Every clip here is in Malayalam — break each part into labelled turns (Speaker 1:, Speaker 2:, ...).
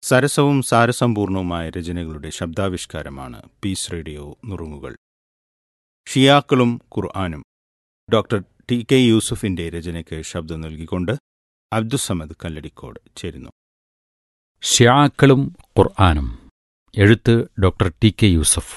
Speaker 1: സരസവും സാരസമ്പൂർണവുമായ രചനകളുടെ ശബ്ദാവിഷ്കാരമാണ് പീസ് റേഡിയോ നുറുങ്ങുകൾ ഷിയാക്കളും ഖുർആാനും ഡോക്ടർ ടി കെ യൂസുഫിന്റെ രചനയ്ക്ക് ശബ്ദം നൽകിക്കൊണ്ട് അബ്ദുസമദ് കല്ലടിക്കോട് ചേരുന്നു
Speaker 2: ഷ്യാക്കളും ഖുർആാനും എഴുത്ത് ഡോക്ടർ ടി കെ യൂസഫ്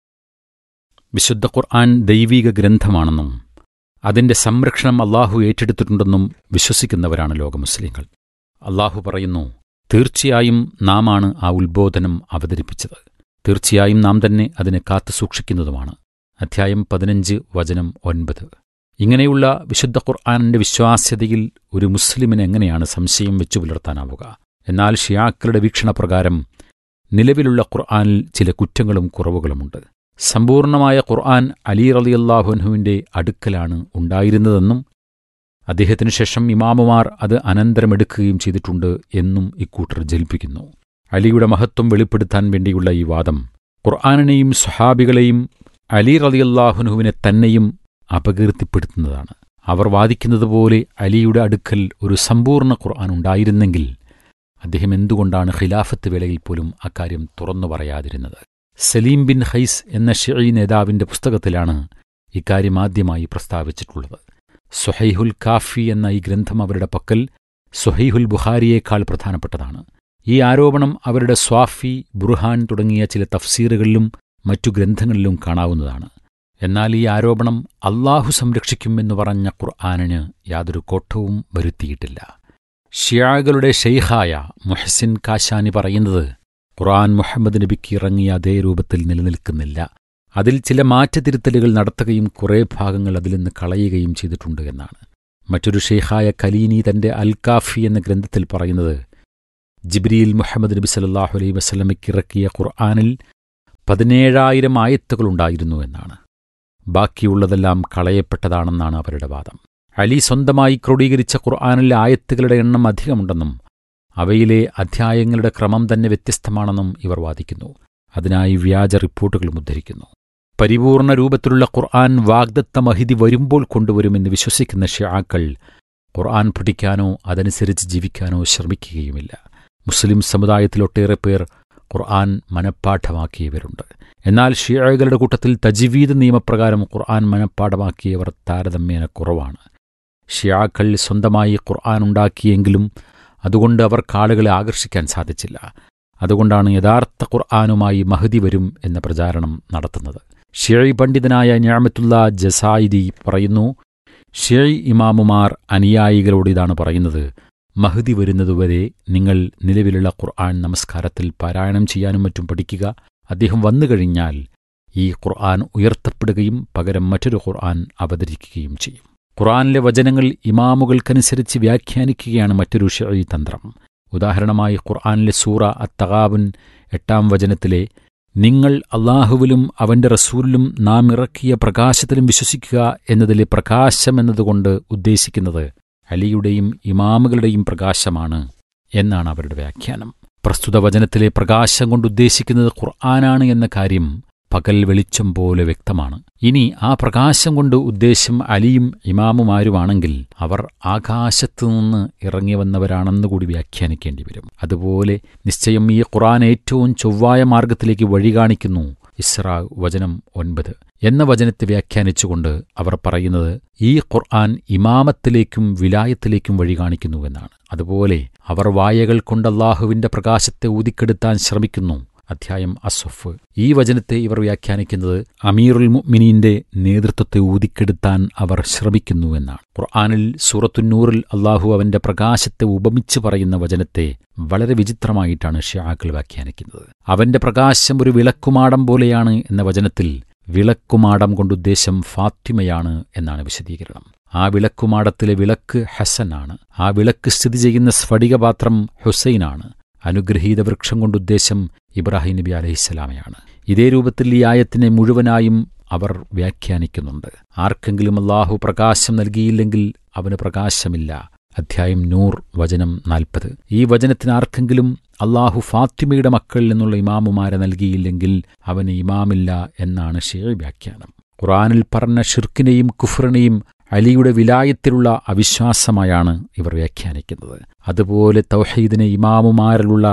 Speaker 2: വിശുദ്ധ ഖുർആൻ ദൈവീക ഗ്രന്ഥമാണെന്നും അതിന്റെ സംരക്ഷണം അള്ളാഹു ഏറ്റെടുത്തിട്ടുണ്ടെന്നും വിശ്വസിക്കുന്നവരാണ് ലോക മുസ്ലിങ്ങൾ അള്ളാഹു പറയുന്നു തീർച്ചയായും നാമാണ് ആ ഉത്ബോധനം അവതരിപ്പിച്ചത് തീർച്ചയായും നാം തന്നെ അതിനെ കാത്തു സൂക്ഷിക്കുന്നതുമാണ് അധ്യായം പതിനഞ്ച് വചനം ഒൻപത് ഇങ്ങനെയുള്ള വിശുദ്ധ ഖുർആാനിന്റെ വിശ്വാസ്യതയിൽ ഒരു മുസ്ലിമിന് എങ്ങനെയാണ് സംശയം വെച്ചു പുലർത്താനാവുക എന്നാൽ ഷിയാക്കളുടെ വീക്ഷണപ്രകാരം നിലവിലുള്ള ഖുർആാനിൽ ചില കുറ്റങ്ങളും കുറവുകളുമുണ്ട് സമ്പൂർണമായ ഖുർആൻ അലി റളിയല്ലാഹുൻഹുവിന്റെ അടുക്കലാണ് ഉണ്ടായിരുന്നതെന്നും അദ്ദേഹത്തിനു ശേഷം ഇമാമുമാർ അത് അനന്തരമെടുക്കുകയും ചെയ്തിട്ടുണ്ട് എന്നും ഇക്കൂട്ടർ ജൽപ്പിക്കുന്നു അലിയുടെ മഹത്വം വെളിപ്പെടുത്താൻ വേണ്ടിയുള്ള ഈ വാദം ഖുർആാനിനെയും സ്വഹാബികളെയും അലി റളിയല്ലാഹുൻഹുവിനെ തന്നെയും അപകീർത്തിപ്പെടുത്തുന്നതാണ് അവർ വാദിക്കുന്നതുപോലെ അലിയുടെ അടുക്കൽ ഒരു സമ്പൂർണ്ണ ഖുർആൻ ഉണ്ടായിരുന്നെങ്കിൽ അദ്ദേഹം എന്തുകൊണ്ടാണ് ഖിലാഫത്ത് വേളയിൽ പോലും അക്കാര്യം തുറന്നു പറയാതിരുന്നത് സലീം ബിൻ ഹൈസ് എന്ന ഷിഈ നേതാവിന്റെ പുസ്തകത്തിലാണ് ഇക്കാര്യം ആദ്യമായി പ്രസ്താവിച്ചിട്ടുള്ളത് സുഹൈഹുൽ കാഫി എന്ന ഈ ഗ്രന്ഥം അവരുടെ പക്കൽ സുഹൈഹുൽ ബുഖാരിയേക്കാൾ പ്രധാനപ്പെട്ടതാണ് ഈ ആരോപണം അവരുടെ സ്വാഫി ബുർഹാൻ തുടങ്ങിയ ചില തഫ്സീറുകളിലും മറ്റു ഗ്രന്ഥങ്ങളിലും കാണാവുന്നതാണ് എന്നാൽ ഈ ആരോപണം അള്ളാഹു സംരക്ഷിക്കുമെന്ന് പറഞ്ഞ ഖുർആാനിന് യാതൊരു കോട്ടവും വരുത്തിയിട്ടില്ല ഷിയാകളുടെ ഷെയ്ഖായ മുഹസിൻ കാശാനി പറയുന്നത് ഖുർആൻ മുഹമ്മദ് നബിക്ക് ഇറങ്ങിയ അതേ രൂപത്തിൽ നിലനിൽക്കുന്നില്ല അതിൽ ചില മാറ്റത്തിരുത്തലുകൾ നടത്തുകയും കുറേ ഭാഗങ്ങൾ അതിൽ നിന്ന് കളയുകയും ചെയ്തിട്ടുണ്ട് എന്നാണ് മറ്റൊരു ഷെയ്ഖായ കലീനി തന്റെ അൽ കാഫി എന്ന ഗ്രന്ഥത്തിൽ പറയുന്നത് ജിബ്രിയിൽ മുഹമ്മദ് നബി സല്ലാഹു അലൈ വസ്ലമയ്ക്ക് ഇറക്കിയ ഖുർആാനിൽ പതിനേഴായിരം ആയത്തുകളുണ്ടായിരുന്നു എന്നാണ് ബാക്കിയുള്ളതെല്ലാം കളയപ്പെട്ടതാണെന്നാണ് അവരുടെ വാദം അലി സ്വന്തമായി ക്രോഡീകരിച്ച ഖുർആാനിലെ ആയത്തുകളുടെ എണ്ണം അധികമുണ്ടെന്നും അവയിലെ അധ്യായങ്ങളുടെ ക്രമം തന്നെ വ്യത്യസ്തമാണെന്നും ഇവർ വാദിക്കുന്നു അതിനായി വ്യാജ റിപ്പോർട്ടുകളും ഉദ്ധരിക്കുന്നു പരിപൂർണ രൂപത്തിലുള്ള ഖുർആൻ വാഗ്ദത്ത മഹിതി വരുമ്പോൾ കൊണ്ടുവരുമെന്ന് വിശ്വസിക്കുന്ന ഷിയാക്കൾ ഖുർആൻ പഠിക്കാനോ അതനുസരിച്ച് ജീവിക്കാനോ ശ്രമിക്കുകയുമില്ല മുസ്ലിം സമുദായത്തിലൊട്ടേറെ പേർ ഖുർആൻ മനഃപ്പാഠമാക്കിയവരുണ്ട് എന്നാൽ ഷിയകളുടെ കൂട്ടത്തിൽ തജ്വീദ് നിയമപ്രകാരം ഖുർആൻ മനഃപ്പാഠമാക്കിയവർ താരതമ്യേന കുറവാണ് ഷിയാക്കൾ സ്വന്തമായി ഖുർആൻ ഉണ്ടാക്കിയെങ്കിലും അതുകൊണ്ട് അവർക്ക് ആളുകളെ ആകർഷിക്കാൻ സാധിച്ചില്ല അതുകൊണ്ടാണ് യഥാർത്ഥ ഖുർആാനുമായി മഹതി വരും എന്ന പ്രചാരണം നടത്തുന്നത് ഷിയഴി പണ്ഡിതനായ ഞാമത്തുള്ള ജസായിദി പറയുന്നു ഷിയഴി ഇമാമുമാർ അനുയായികളോട് ഇതാണ് പറയുന്നത് മഹതി വരുന്നതുവരെ നിങ്ങൾ നിലവിലുള്ള ഖുർആൻ നമസ്കാരത്തിൽ പാരായണം ചെയ്യാനും മറ്റും പഠിക്കുക അദ്ദേഹം വന്നു കഴിഞ്ഞാൽ ഈ ഖുർആൻ ഉയർത്തപ്പെടുകയും പകരം മറ്റൊരു ഖുർആൻ അവതരിക്കുകയും ചെയ്യും ഖുർആനിലെ വചനങ്ങൾ ഇമാമുകൾക്കനുസരിച്ച് വ്യാഖ്യാനിക്കുകയാണ് മറ്റൊരു ഷെഴി തന്ത്രം ഉദാഹരണമായി ഖുർആനിലെ സൂറ അത്തകാബുൻ എട്ടാം വചനത്തിലെ നിങ്ങൾ അള്ളാഹുവിലും അവന്റെ റസൂലിലും നാം ഇറക്കിയ പ്രകാശത്തിലും വിശ്വസിക്കുക എന്നതിലെ പ്രകാശം എന്നതുകൊണ്ട് ഉദ്ദേശിക്കുന്നത് അലിയുടെയും ഇമാമുകളുടെയും പ്രകാശമാണ് എന്നാണ് അവരുടെ വ്യാഖ്യാനം പ്രസ്തുത വചനത്തിലെ പ്രകാശം കൊണ്ട് ഉദ്ദേശിക്കുന്നത് ഖുർആനാണ് എന്ന കാര്യം പകൽ വെളിച്ചം പോലെ വ്യക്തമാണ് ഇനി ആ പ്രകാശം കൊണ്ട് ഉദ്ദേശം അലിയും ഇമാമുമാരുമാണെങ്കിൽ അവർ ആകാശത്തു നിന്ന് ഇറങ്ങി വന്നവരാണെന്നുകൂടി വ്യാഖ്യാനിക്കേണ്ടി വരും അതുപോലെ നിശ്ചയം ഈ ഖുർആൻ ഏറ്റവും ചൊവ്വായ മാർഗത്തിലേക്ക് വഴി കാണിക്കുന്നു ഇസ്രാ വചനം ഒൻപത് എന്ന വചനത്തെ വ്യാഖ്യാനിച്ചുകൊണ്ട് അവർ പറയുന്നത് ഈ ഖുർആൻ ഇമാമത്തിലേക്കും വിലായത്തിലേക്കും വഴി കാണിക്കുന്നുവെന്നാണ് അതുപോലെ അവർ വായകൾ കൊണ്ട് അള്ളാഹുവിന്റെ പ്രകാശത്തെ ഊതിക്കെടുത്താൻ ശ്രമിക്കുന്നു അധ്യായം അസ്വഫ് ഈ വചനത്തെ ഇവർ വ്യാഖ്യാനിക്കുന്നത് അമീറുൽ മുഅ്മിനീന്റെ നേതൃത്വത്തെ ഊതിക്കെടുത്താൻ അവർ ശ്രമിക്കുന്നുവെന്നാണ് ഖുർആാനിൽ സൂറത്തുന്നൂറിൽ അള്ളാഹു അവന്റെ പ്രകാശത്തെ ഉപമിച്ച് പറയുന്ന വചനത്തെ വളരെ വിചിത്രമായിട്ടാണ് ഷിയാക്കൾ വ്യാഖ്യാനിക്കുന്നത് അവന്റെ പ്രകാശം ഒരു വിളക്കുമാടം പോലെയാണ് എന്ന വചനത്തിൽ വിളക്കുമാടം കൊണ്ടുദ്ദേശം ഫാത്തിമയാണ് എന്നാണ് വിശദീകരണം ആ വിളക്കുമാടത്തിലെ വിളക്ക് ഹസനാണ് ആ വിളക്ക് സ്ഥിതി ചെയ്യുന്ന സ്ഫടികപാത്രം ഹുസൈനാണ് അനുഗ്രഹീത വൃക്ഷം കൊണ്ടുദ്ദേശം ഇബ്രാഹിം നബി അലഹിസ്സലാമയാണ് ഇതേ രൂപത്തിൽ ഈ ആയത്തിനെ മുഴുവനായും അവർ വ്യാഖ്യാനിക്കുന്നുണ്ട് ആർക്കെങ്കിലും അള്ളാഹു പ്രകാശം നൽകിയില്ലെങ്കിൽ അവന് പ്രകാശമില്ല അധ്യായം നൂർ വചനം നാൽപ്പത് ഈ വചനത്തിന് ആർക്കെങ്കിലും അള്ളാഹു ഫാത്തിമയുടെ മക്കളിൽ നിന്നുള്ള ഇമാമുമാരെ നൽകിയില്ലെങ്കിൽ അവന് ഇമാമില്ല എന്നാണ് ഷെയർ വ്യാഖ്യാനം ഖുറാനിൽ പറഞ്ഞ ഷിർക്കിനെയും കുഫറിനെയും അലിയുടെ വിലായത്തിലുള്ള അവിശ്വാസമായാണ് ഇവർ വ്യാഖ്യാനിക്കുന്നത് അതുപോലെ തൗഹീദിനെ ഇമാമുമാരിലുള്ള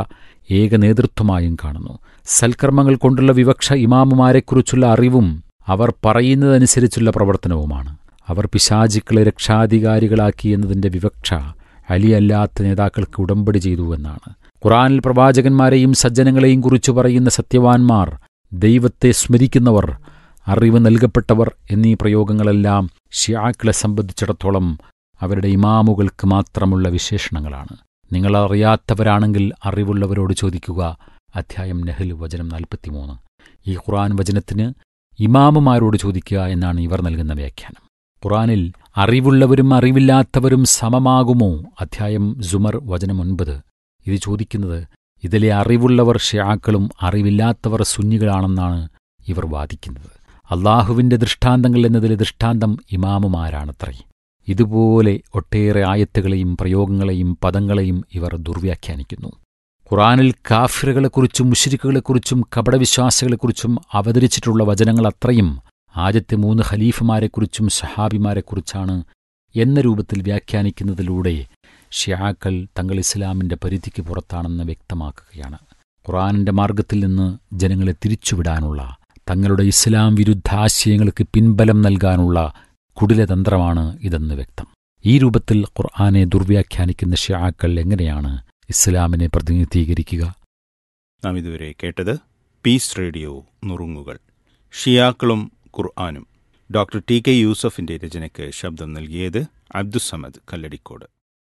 Speaker 2: ഏക നേതൃത്വമായും കാണുന്നു സൽക്കർമ്മങ്ങൾ കൊണ്ടുള്ള വിവക്ഷ ഇമാമുമാരെക്കുറിച്ചുള്ള അറിവും അവർ പറയുന്നതനുസരിച്ചുള്ള പ്രവർത്തനവുമാണ് അവർ പിശാചിക്കളെ രക്ഷാധികാരികളാക്കി എന്നതിന്റെ വിവക്ഷ അലിയല്ലാത്ത നേതാക്കൾക്ക് ഉടമ്പടി ചെയ്തു എന്നാണ് ഖുറാനിൽ പ്രവാചകന്മാരെയും സജ്ജനങ്ങളെയും കുറിച്ചു പറയുന്ന സത്യവാൻമാർ ദൈവത്തെ സ്മരിക്കുന്നവർ അറിവ് നൽകപ്പെട്ടവർ എന്നീ പ്രയോഗങ്ങളെല്ലാം ഷിയാക്കളെ സംബന്ധിച്ചിടത്തോളം അവരുടെ ഇമാമുകൾക്ക് മാത്രമുള്ള വിശേഷണങ്ങളാണ് നിങ്ങൾ അറിയാത്തവരാണെങ്കിൽ അറിവുള്ളവരോട് ചോദിക്കുക അധ്യായം നെഹൽ വചനം നാൽപ്പത്തിമൂന്ന് ഈ ഖുറാൻ വചനത്തിന് ഇമാമുമാരോട് ചോദിക്കുക എന്നാണ് ഇവർ നൽകുന്ന വ്യാഖ്യാനം ഖുറാനിൽ അറിവുള്ളവരും അറിവില്ലാത്തവരും സമമാകുമോ അധ്യായം സുമർ വചനം ഒൻപത് ഇത് ചോദിക്കുന്നത് ഇതിലെ അറിവുള്ളവർ ഷിയാക്കളും അറിവില്ലാത്തവർ സുന്നികളാണെന്നാണ് ഇവർ വാദിക്കുന്നത് അള്ളാഹുവിന്റെ ദൃഷ്ടാന്തങ്ങൾ എന്നതിലെ ദൃഷ്ടാന്തം ഇമാമുമാരാണത്രേ ഇതുപോലെ ഒട്ടേറെ ആയത്തുകളെയും പ്രയോഗങ്ങളെയും പദങ്ങളെയും ഇവർ ദുർവ്യാഖ്യാനിക്കുന്നു ഖുറാനിൽ കാഫിറുകളെക്കുറിച്ചും മുഷിരിക്കുകളെക്കുറിച്ചും കപടവിശ്വാസികളെക്കുറിച്ചും അവതരിച്ചിട്ടുള്ള വചനങ്ങൾ അത്രയും ആദ്യത്തെ മൂന്ന് ഖലീഫമാരെക്കുറിച്ചും സഹാബിമാരെക്കുറിച്ചാണ് എന്ന രൂപത്തിൽ വ്യാഖ്യാനിക്കുന്നതിലൂടെ ഷിയാക്കൾ തങ്ങൾ ഇസ്ലാമിന്റെ പരിധിക്ക് പുറത്താണെന്ന് വ്യക്തമാക്കുകയാണ് ഖുറാനിന്റെ മാർഗത്തിൽ നിന്ന് ജനങ്ങളെ തിരിച്ചുവിടാനുള്ള തങ്ങളുടെ ഇസ്ലാം വിരുദ്ധ ആശയങ്ങൾക്ക് പിൻബലം നൽകാനുള്ള കുടിലതന്ത്രമാണ് ഇതെന്ന് വ്യക്തം ഈ രൂപത്തിൽ ഖുർആനെ ദുർവ്യാഖ്യാനിക്കുന്ന ഷിയാക്കൾ എങ്ങനെയാണ് ഇസ്ലാമിനെ പ്രതിനിധീകരിക്കുക
Speaker 1: നാം ഇതുവരെ കേട്ടത് പീസ് റേഡിയോ നുറുങ്ങുകൾ ഷിയാക്കളും ഖുർആാനും ഡോക്ടർ ടി കെ യൂസഫിന്റെ രചനയ്ക്ക് ശബ്ദം നൽകിയത് Abdussamad Kalladikode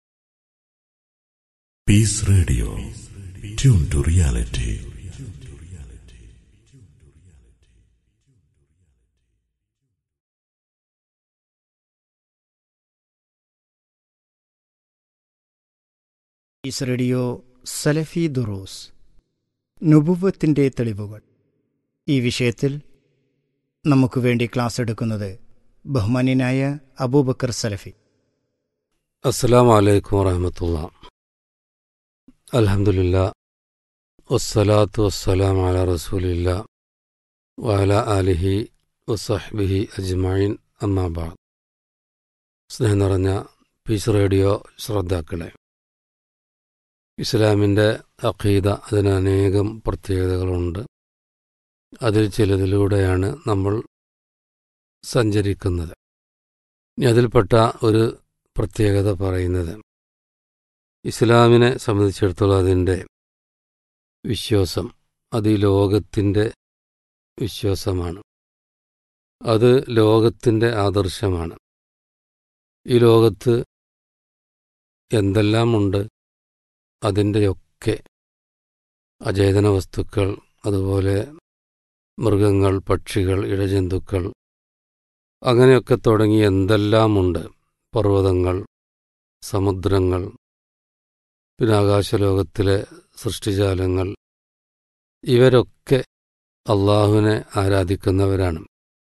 Speaker 3: Peace Radio. Tune to reality.
Speaker 4: ഈസ് റേഡിയോ സലഫി ദുറൂസ് നുബുവത്തിൻ്റെ തെളിവുകൾ ഈ വിഷയത്തിൽ നമുക്ക് വേണ്ടി ക്ലാസ് എടുക്കുന്നത് ബഹുമാന്യനായ അബൂബക്കർ സലഫി
Speaker 5: അസ്സലാം വലൈക്കും വറഹമത്തുള്ള അൽഹംദുലില്ല വസ്സലാത്തു വസ്സലാം അല റസൂലില്ല വഅല ആലിഹി വസഹ്ബിഹി അജ്മഈൻ അമ്മാബാദ് സ്നേഹം നിറഞ്ഞ പീസ് റേഡിയോ ശ്രോതാക്കളെ ഇസ്ലാമിൻ്റെ അഖീദ അതിന് അനേകം പ്രത്യേകതകളുണ്ട് അതിൽ ചിലതിലൂടെയാണ് നമ്മൾ സഞ്ചരിക്കുന്നത് ഇനി അതിൽപ്പെട്ട ഒരു പ്രത്യേകത പറയുന്നത് ഇസ്ലാമിനെ സംബന്ധിച്ചിടത്തോളം അതിൻ്റെ വിശ്വാസം അത് ഈ ലോകത്തിൻ്റെ വിശ്വാസമാണ് അത് ലോകത്തിൻ്റെ ആദർശമാണ് ഈ ലോകത്ത് എന്തെല്ലാമുണ്ട് അതിൻ്റെയൊക്കെ അചേതന വസ്തുക്കൾ അതുപോലെ മൃഗങ്ങൾ പക്ഷികൾ ഇഴജന്തുക്കൾ അങ്ങനെയൊക്കെ തുടങ്ങി എന്തെല്ലാമുണ്ട് പർവ്വതങ്ങൾ സമുദ്രങ്ങൾ പിന്നെ ആകാശലോകത്തിലെ സൃഷ്ടിജാലങ്ങൾ ഇവരൊക്കെ അള്ളാഹുവിനെ ആരാധിക്കുന്നവരാണ്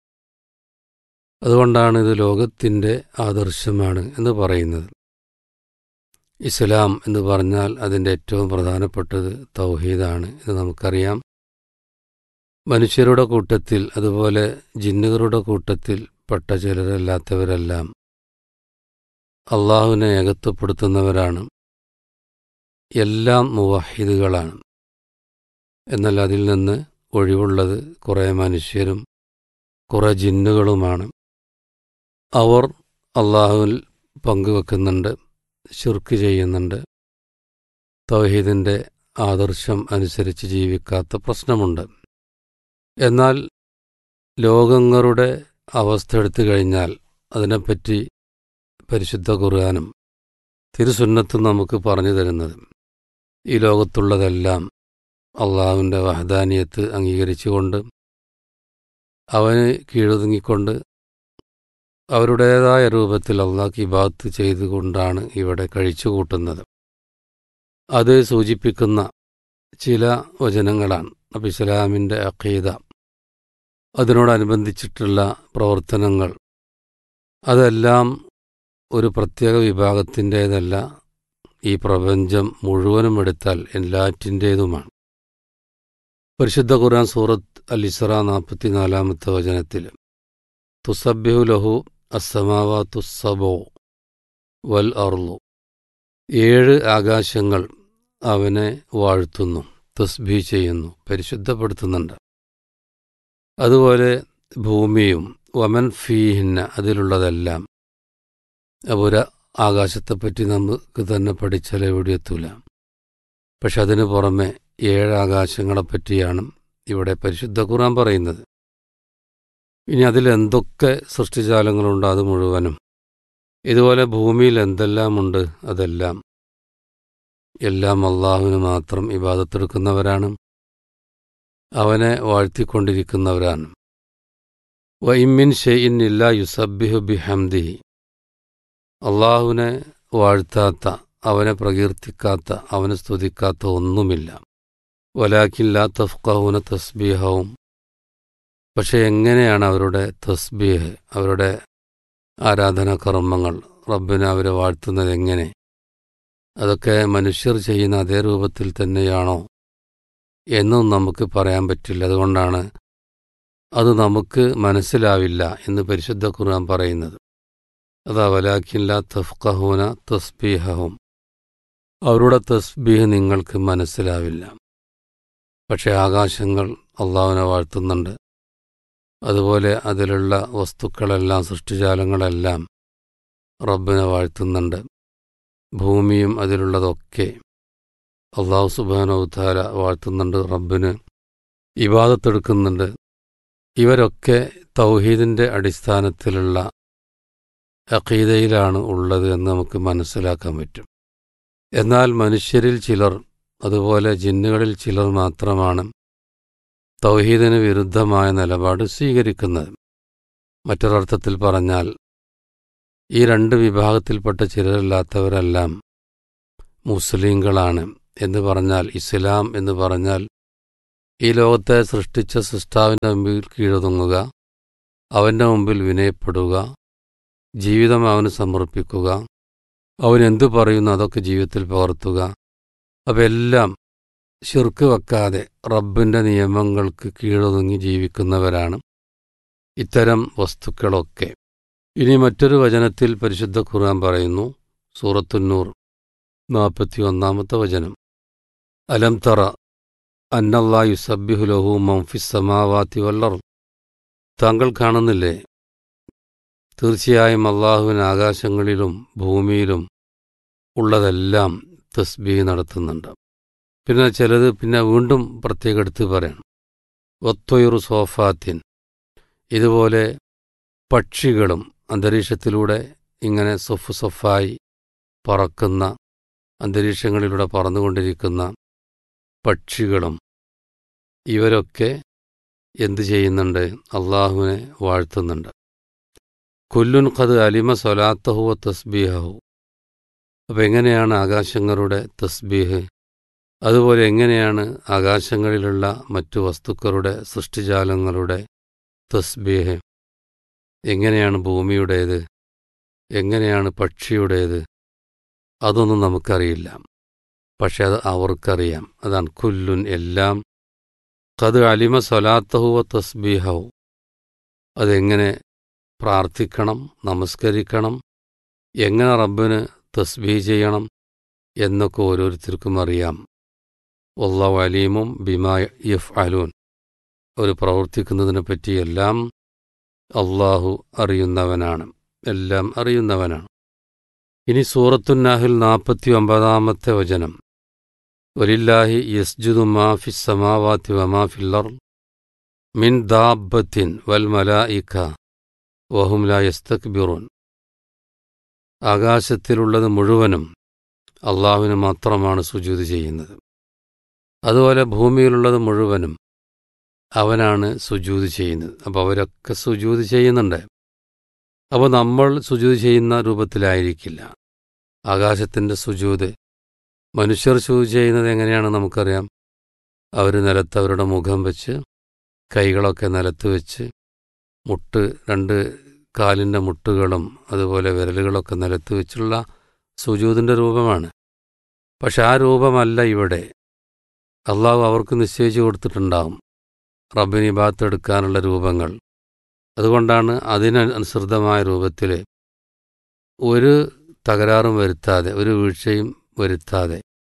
Speaker 5: അതുകൊണ്ടാണ് ഇത് ലോകത്തിൻ്റെ ആദർശമാണ് എന്ന് പറയുന്നത് ഇസ്ലാം എന്ന് പറഞ്ഞാൽ അതിൻ്റെ ഏറ്റവും പ്രധാനപ്പെട്ടത് തൗഹീദാണ് ഇത് നമുക്കറിയാം മനുഷ്യരുടെ കൂട്ടത്തിൽ അതുപോലെ ജിന്നുകളുടെ കൂട്ടത്തിൽ പെട്ട ചിലരല്ലാത്തവരെല്ലാം അള്ളാഹുവിനെ ഏകത്വപ്പെടുത്തുന്നവരാണ് എല്ലാം മുവാഹിദുകളാണ് എന്നാൽ അതിൽ നിന്ന് ഒഴിവുള്ളത് കുറേ മനുഷ്യരും കുറേ ജിന്നുകളുമാണ് അവർ അള്ളാഹുവിൽ പങ്കുവെക്കുന്നുണ്ട് ശുർക്ക് ചെയ്യുന്നുണ്ട് തൗഹീദിൻ്റെ ആദർശം അനുസരിച്ച് ജീവിക്കാത്ത പ്രശ്നമുണ്ട് എന്നാൽ ലോകങ്ങളുടെ അവസ്ഥ എടുത്തു കഴിഞ്ഞാൽ അതിനെപ്പറ്റി പരിശുദ്ധ ഖുർആാനും തിരുസുന്നത്തും നമുക്ക് പറഞ്ഞു തരുന്നത് ഈ ലോകത്തുള്ളതെല്ലാം അള്ളാഹുവിൻ്റെ വഹദാനിയത്ത് അംഗീകരിച്ചുകൊണ്ട് അവന് കീഴൊതുങ്ങിക്കൊണ്ട് അവരുടേതായ രൂപത്തിൽ അള്ളാഹ് ഇബാത്ത് ചെയ്തുകൊണ്ടാണ് ഇവിടെ കഴിച്ചുകൂട്ടുന്നത് അത് സൂചിപ്പിക്കുന്ന ചില വചനങ്ങളാണ് അപ്പം ഇസ്ലാമിൻ്റെ അഖീദ അതിനോടനുബന്ധിച്ചിട്ടുള്ള പ്രവർത്തനങ്ങൾ അതെല്ലാം ഒരു പ്രത്യേക വിഭാഗത്തിൻ്റേതല്ല ഈ പ്രപഞ്ചം മുഴുവനും എടുത്താൽ എല്ലാറ്റിൻ്റേതുമാണ് പരിശുദ്ധ ഖുർആൻ സൂറത്ത് അൽ ഇസ്ര നാൽപ്പത്തിനാലാമത്തെ വചനത്തിൽ തുസബ്യഹു ലഹു അസമാവാ തുസബോ വൽ അർലു ഏഴ് ആകാശങ്ങൾ അവനെ വാഴ്ത്തുന്നു തസ്ബീ ചെയ്യുന്നു പരിശുദ്ധപ്പെടുത്തുന്നുണ്ട് അതുപോലെ ഭൂമിയും വമൻ ഫീഹിന്ന അതിലുള്ളതെല്ലാം അപ്പോൾ ഒരു ആകാശത്തെപ്പറ്റി നമുക്ക് തന്നെ പഠിച്ചാൽ എവിടെ എത്തൂല പക്ഷെ അതിനു പുറമെ ഏഴ് ആകാശങ്ങളെപ്പറ്റിയാണ് ഇവിടെ പരിശുദ്ധ ഖുർആൻ പറയുന്നത് ഇനി അതിൽ എന്തൊക്കെ സൃഷ്ടിജാലങ്ങളുണ്ടോ അത് മുഴുവനും ഇതുപോലെ ഭൂമിയിൽ എന്തെല്ലാമുണ്ട് അതെല്ലാം എല്ലാം അള്ളാഹുവിന് മാത്രം ഇബാദത്തെടുക്കുന്നവരാണ് അവനെ വാഴ്ത്തിക്കൊണ്ടിരിക്കുന്നവരാണ് വൈമിൻ ഷെയ്ൻ ഇല്ല യുസബിഹു ബിഹംദിഹി അള്ളാഹുവിനെ വാഴ്ത്താത്ത അവനെ പ്രകീർത്തിക്കാത്ത അവനെ സ്തുതിക്കാത്ത ഒന്നുമില്ല വലാക്കില്ല തഫ്കഹുന തസ്ബീഹവും പക്ഷെ എങ്ങനെയാണ് അവരുടെ തസ്ബീഹ് അവരുടെ ആരാധനാകർമ്മങ്ങൾ റബ്ബിനെ അവരെ വാഴ്ത്തുന്നത് എങ്ങനെ അതൊക്കെ മനുഷ്യർ ചെയ്യുന്ന അതേ രൂപത്തിൽ തന്നെയാണോ എന്നും നമുക്ക് പറയാൻ പറ്റില്ല അതുകൊണ്ടാണ് അത് നമുക്ക് മനസ്സിലാവില്ല എന്ന് പരിശുദ്ധ ഖുർആൻ പറയുന്നത് അതാ വലാക്കില്ല തഫ്കഹൂന തസ്ബീഹവും അവരുടെ തസ്ബീഹ് നിങ്ങൾക്ക് മനസ്സിലാവില്ല പക്ഷെ ആകാശങ്ങൾ അള്ളാഹുവിനെ വാഴ്ത്തുന്നുണ്ട് അതുപോലെ അതിലുള്ള വസ്തുക്കളെല്ലാം സൃഷ്ടിജാലങ്ങളെല്ലാം റബ്ബിനെ വാഴ്ത്തുന്നുണ്ട് ഭൂമിയും അതിലുള്ളതൊക്കെ അള്ളാഹു സുബാനൗത്താല വാഴ്ത്തുന്നുണ്ട് റബ്ബിന് ഇബാദത്തെടുക്കുന്നുണ്ട് ഇവരൊക്കെ തൗഹീദിൻ്റെ അടിസ്ഥാനത്തിലുള്ള അഖീദയിലാണ് ഉള്ളത് എന്ന് നമുക്ക് മനസ്സിലാക്കാൻ പറ്റും എന്നാൽ മനുഷ്യരിൽ ചിലർ അതുപോലെ ജിന്നുകളിൽ ചിലർ മാത്രമാണ് തൗഹീദിന് വിരുദ്ധമായ നിലപാട് സ്വീകരിക്കുന്നത് മറ്റൊരർത്ഥത്തിൽ പറഞ്ഞാൽ ഈ രണ്ട് വിഭാഗത്തിൽപ്പെട്ട ചിലരല്ലാത്തവരെല്ലാം മുസ്ലിങ്ങളാണ് എന്ന് പറഞ്ഞാൽ ഇസ്ലാം എന്ന് പറഞ്ഞാൽ ഈ ലോകത്തെ സൃഷ്ടിച്ച സൃഷ്ടാവിൻ്റെ മുമ്പിൽ കീഴൊതുങ്ങുക അവൻ്റെ മുമ്പിൽ വിനയപ്പെടുക ജീവിതം അവന് സമർപ്പിക്കുക അവൻ എന്തു പറയുന്നു അതൊക്കെ ജീവിതത്തിൽ പകർത്തുക അപ്പം എല്ലാം ശിർക്ക് വെക്കാതെ റബ്ബിൻ്റെ നിയമങ്ങൾക്ക് കീഴൊതുങ്ങി ജീവിക്കുന്നവരാണ് ഇത്തരം വസ്തുക്കളൊക്കെ ഇനി മറ്റൊരു വചനത്തിൽ പരിശുദ്ധ ഖുർആൻ പറയുന്നു സൂറത്തുന്നൂർ നാൽപ്പത്തി ഒന്നാമത്തെ വചനം അലം തറ അന്നല്ലാ യുസബ്ബിഹു ലഹു മംഫിസമാവാത്തി വല്ലർ താങ്കൾ കാണുന്നില്ലേ തീർച്ചയായും അള്ളാഹുവിന് ആകാശങ്ങളിലും ഭൂമിയിലും ഉള്ളതെല്ലാം തസ്ബീഹ് നടത്തുന്നുണ്ട് പിന്നെ ചിലത് പിന്നെ വീണ്ടും പ്രത്യേകം എടുത്ത് പറയണം ഒത്തൊയുറു സോഫാത്തിൻ ഇതുപോലെ പക്ഷികളും അന്തരീക്ഷത്തിലൂടെ ഇങ്ങനെ സൊഫ് സൊഫായി പറക്കുന്ന അന്തരീക്ഷങ്ങളിലൂടെ പറന്നുകൊണ്ടിരിക്കുന്ന പക്ഷികളും ഇവരൊക്കെ എന്തു ചെയ്യുന്നുണ്ട് അള്ളാഹുവിനെ വാഴ്ത്തുന്നുണ്ട് കുല്ലുൻ ഖദ് അലിമ സൊലാത്തഹുവ തസ്ബീഹു അപ്പം എങ്ങനെയാണ് ആകാശങ്ങളുടെ തസ്ബീഹ് അതുപോലെ എങ്ങനെയാണ് ആകാശങ്ങളിലുള്ള മറ്റു വസ്തുക്കളുടെ സൃഷ്ടിജാലങ്ങളുടെ തസ്ബീഹ് എങ്ങനെയാണ് ഭൂമിയുടേത് എങ്ങനെയാണ് പക്ഷിയുടേത് അതൊന്നും നമുക്കറിയില്ല പക്ഷെ അത് അവർക്കറിയാം അതാണ് കുല്ലുൻ എല്ലാം കത് അലിമ സ്വലാത്തഹുവ തസ്ബീഹു അതെങ്ങനെ പ്രാർത്ഥിക്കണം നമസ്കരിക്കണം എങ്ങനെ റബ്ബിന് തസ്ബീ ചെയ്യണം എന്നൊക്കെ ഓരോരുത്തർക്കും അറിയാം ഒല്ലാഹു അലീമും ബിമാ യഫ് അലൂൻ ഒരു പ്രവർത്തിക്കുന്നതിനെ പറ്റിയെല്ലാം അള്ളാഹു അറിയുന്നവനാണ് എല്ലാം അറിയുന്നവനാണ് ഇനി സൂറത്തുന്നാഹിൽ നാൽപ്പത്തി ഒമ്പതാമത്തെ വചനം ഒലില്ലാഹി യസ്ജുദു മാഫി സമാവാത്തി വമാഫില്ലർ മിൻ ദാബത്തിൻ വൽ മലായിക്ക വഹും ലാ യസ്തക്ബിറൂൻ ആകാശത്തിലുള്ളത് മുഴുവനും അള്ളാഹുവിന് മാത്രമാണ് സുജൂത് ചെയ്യുന്നത് അതുപോലെ ഭൂമിയിലുള്ളത് മുഴുവനും അവനാണ് സുജൂത് ചെയ്യുന്നത് അപ്പോൾ അവരൊക്കെ സുജൂത് ചെയ്യുന്നുണ്ട് അപ്പോൾ നമ്മൾ സുജൂത് ചെയ്യുന്ന രൂപത്തിലായിരിക്കില്ല ആകാശത്തിൻ്റെ സുജൂത് മനുഷ്യർ സുജൂത് ചെയ്യുന്നത് എങ്ങനെയാണ് നമുക്കറിയാം അവർ നിലത്ത് അവരുടെ മുഖം വെച്ച് കൈകളൊക്കെ നിലത്ത് വെച്ച് മുട്ട് രണ്ട് കാലിൻ്റെ മുട്ടുകളും അതുപോലെ വിരലുകളൊക്കെ നിലത്ത് വെച്ചുള്ള സുജൂതിൻ്റെ രൂപമാണ് പക്ഷെ ആ രൂപമല്ല ഇവിടെ അള്ളാഹു അവർക്ക് നിശ്ചയിച്ചു കൊടുത്തിട്ടുണ്ടാവും റബ്ബിന് ഇബാത്തെടുക്കാനുള്ള രൂപങ്ങൾ അതുകൊണ്ടാണ് അതിനനുസൃതമായ രൂപത്തിൽ ഒരു തകരാറും വരുത്താതെ ഒരു വീഴ്ചയും വരുത്താതെ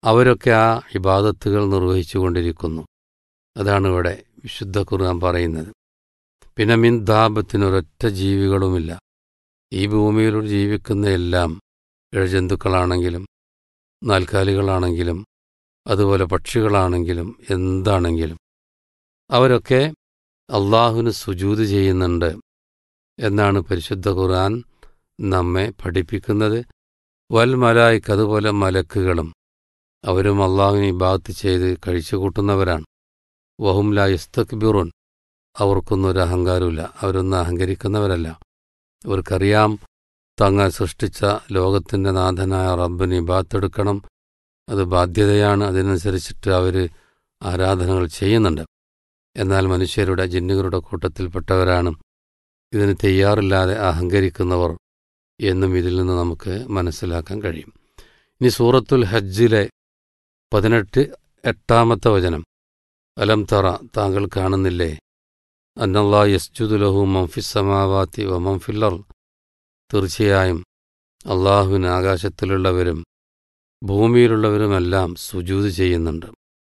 Speaker 5: അവരൊക്കെ ആ ഇബാദത്തുകൾ നിർവഹിച്ചു കൊണ്ടിരിക്കുന്നു അതാണ് ഇവിടെ വിശുദ്ധ ഖുർആൻ പറയുന്നത് പിന്നെ മിൻ ദാപത്തിനൊരൊറ്റ ജീവികളുമില്ല ഈ ഭൂമിയിൽ ജീവിക്കുന്ന എല്ലാം ഇഴജന്തുക്കളാണെങ്കിലും നാൽക്കാലികളാണെങ്കിലും അതുപോലെ പക്ഷികളാണെങ്കിലും എന്താണെങ്കിലും അവരൊക്കെ അള്ളാഹുവിന് സുജൂത് ചെയ്യുന്നുണ്ട് എന്നാണ് പരിശുദ്ധ ഖുർആൻ നമ്മെ പഠിപ്പിക്കുന്നത് വൽ മലായിക്ക് അതുപോലെ മലക്കുകളും അവരും അള്ളാഹുവിനെ ഇബാത്ത് ചെയ്ത് കഴിച്ചു കൂട്ടുന്നവരാണ് വഹും ലാ ഇസ്തക്ബിറുൻ അവർക്കൊന്നും ഒരു അഹങ്കാരമില്ല അവരൊന്നും അഹങ്കരിക്കുന്നവരല്ല അവർക്കറിയാം തങ്ങൾ സൃഷ്ടിച്ച ലോകത്തിൻ്റെ നാഥനായ റബ്ബിന് ഇബാത്തെടുക്കണം അത് ബാധ്യതയാണ് അതിനനുസരിച്ചിട്ട് അവർ ആരാധനകൾ ചെയ്യുന്നുണ്ട് എന്നാൽ മനുഷ്യരുടെ ജിന്നുകളുടെ കൂട്ടത്തിൽപ്പെട്ടവരാണ് ഇതിന് തയ്യാറില്ലാതെ അഹങ്കരിക്കുന്നവർ എന്നും ഇതിൽ നിന്ന് നമുക്ക് മനസ്സിലാക്കാൻ കഴിയും ഇനി സൂറത്തുൽ ഹജ്ജിലെ പതിനെട്ട് എട്ടാമത്തെ വചനം അലം തറ താങ്കൾ കാണുന്നില്ലേ അന്നല്ലാ യസ്ജുദുലഹു മംഫിസമാവാത്തി വ മംഫില്ലർ തീർച്ചയായും അള്ളാഹുവിന് ആകാശത്തിലുള്ളവരും ഭൂമിയിലുള്ളവരുമെല്ലാം സുജൂത് ചെയ്യുന്നുണ്ട്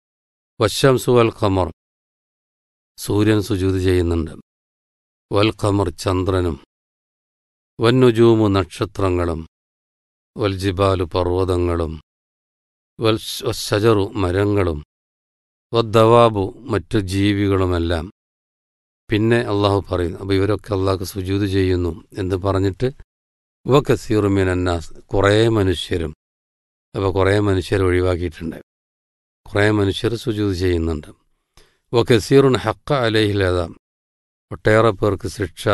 Speaker 5: വശംസു വൽ ഖമർ സൂര്യൻ സുജൂത് ചെയ്യുന്നുണ്ട് വൽ ഖമർ ചന്ദ്രനും വന്നുജൂമു നക്ഷത്രങ്ങളും വൽ ജിബാലു പർവ്വതങ്ങളും വൽ ഷജറു മരങ്ങളും വദ്ദവാബു മറ്റു ജീവികളുമെല്ലാം പിന്നെ അള്ളാഹു പറയുന്നു അപ്പോൾ ഇവരൊക്കെ അള്ളാഹ് സുജൂത് ചെയ്യുന്നു എന്ന് പറഞ്ഞിട്ട് വ കസീറുമീൻ അന്നാസ് കുറേ മനുഷ്യരും അപ്പോൾ കുറേ മനുഷ്യർ ഒഴിവാക്കിയിട്ടുണ്ട് കുറേ മനുഷ്യർ സുജൂത് ചെയ്യുന്നുണ്ട് വ കസീറുൻ ഹക്ക അലഹിലത ഒട്ടേറെ പേർക്ക് ശിക്ഷ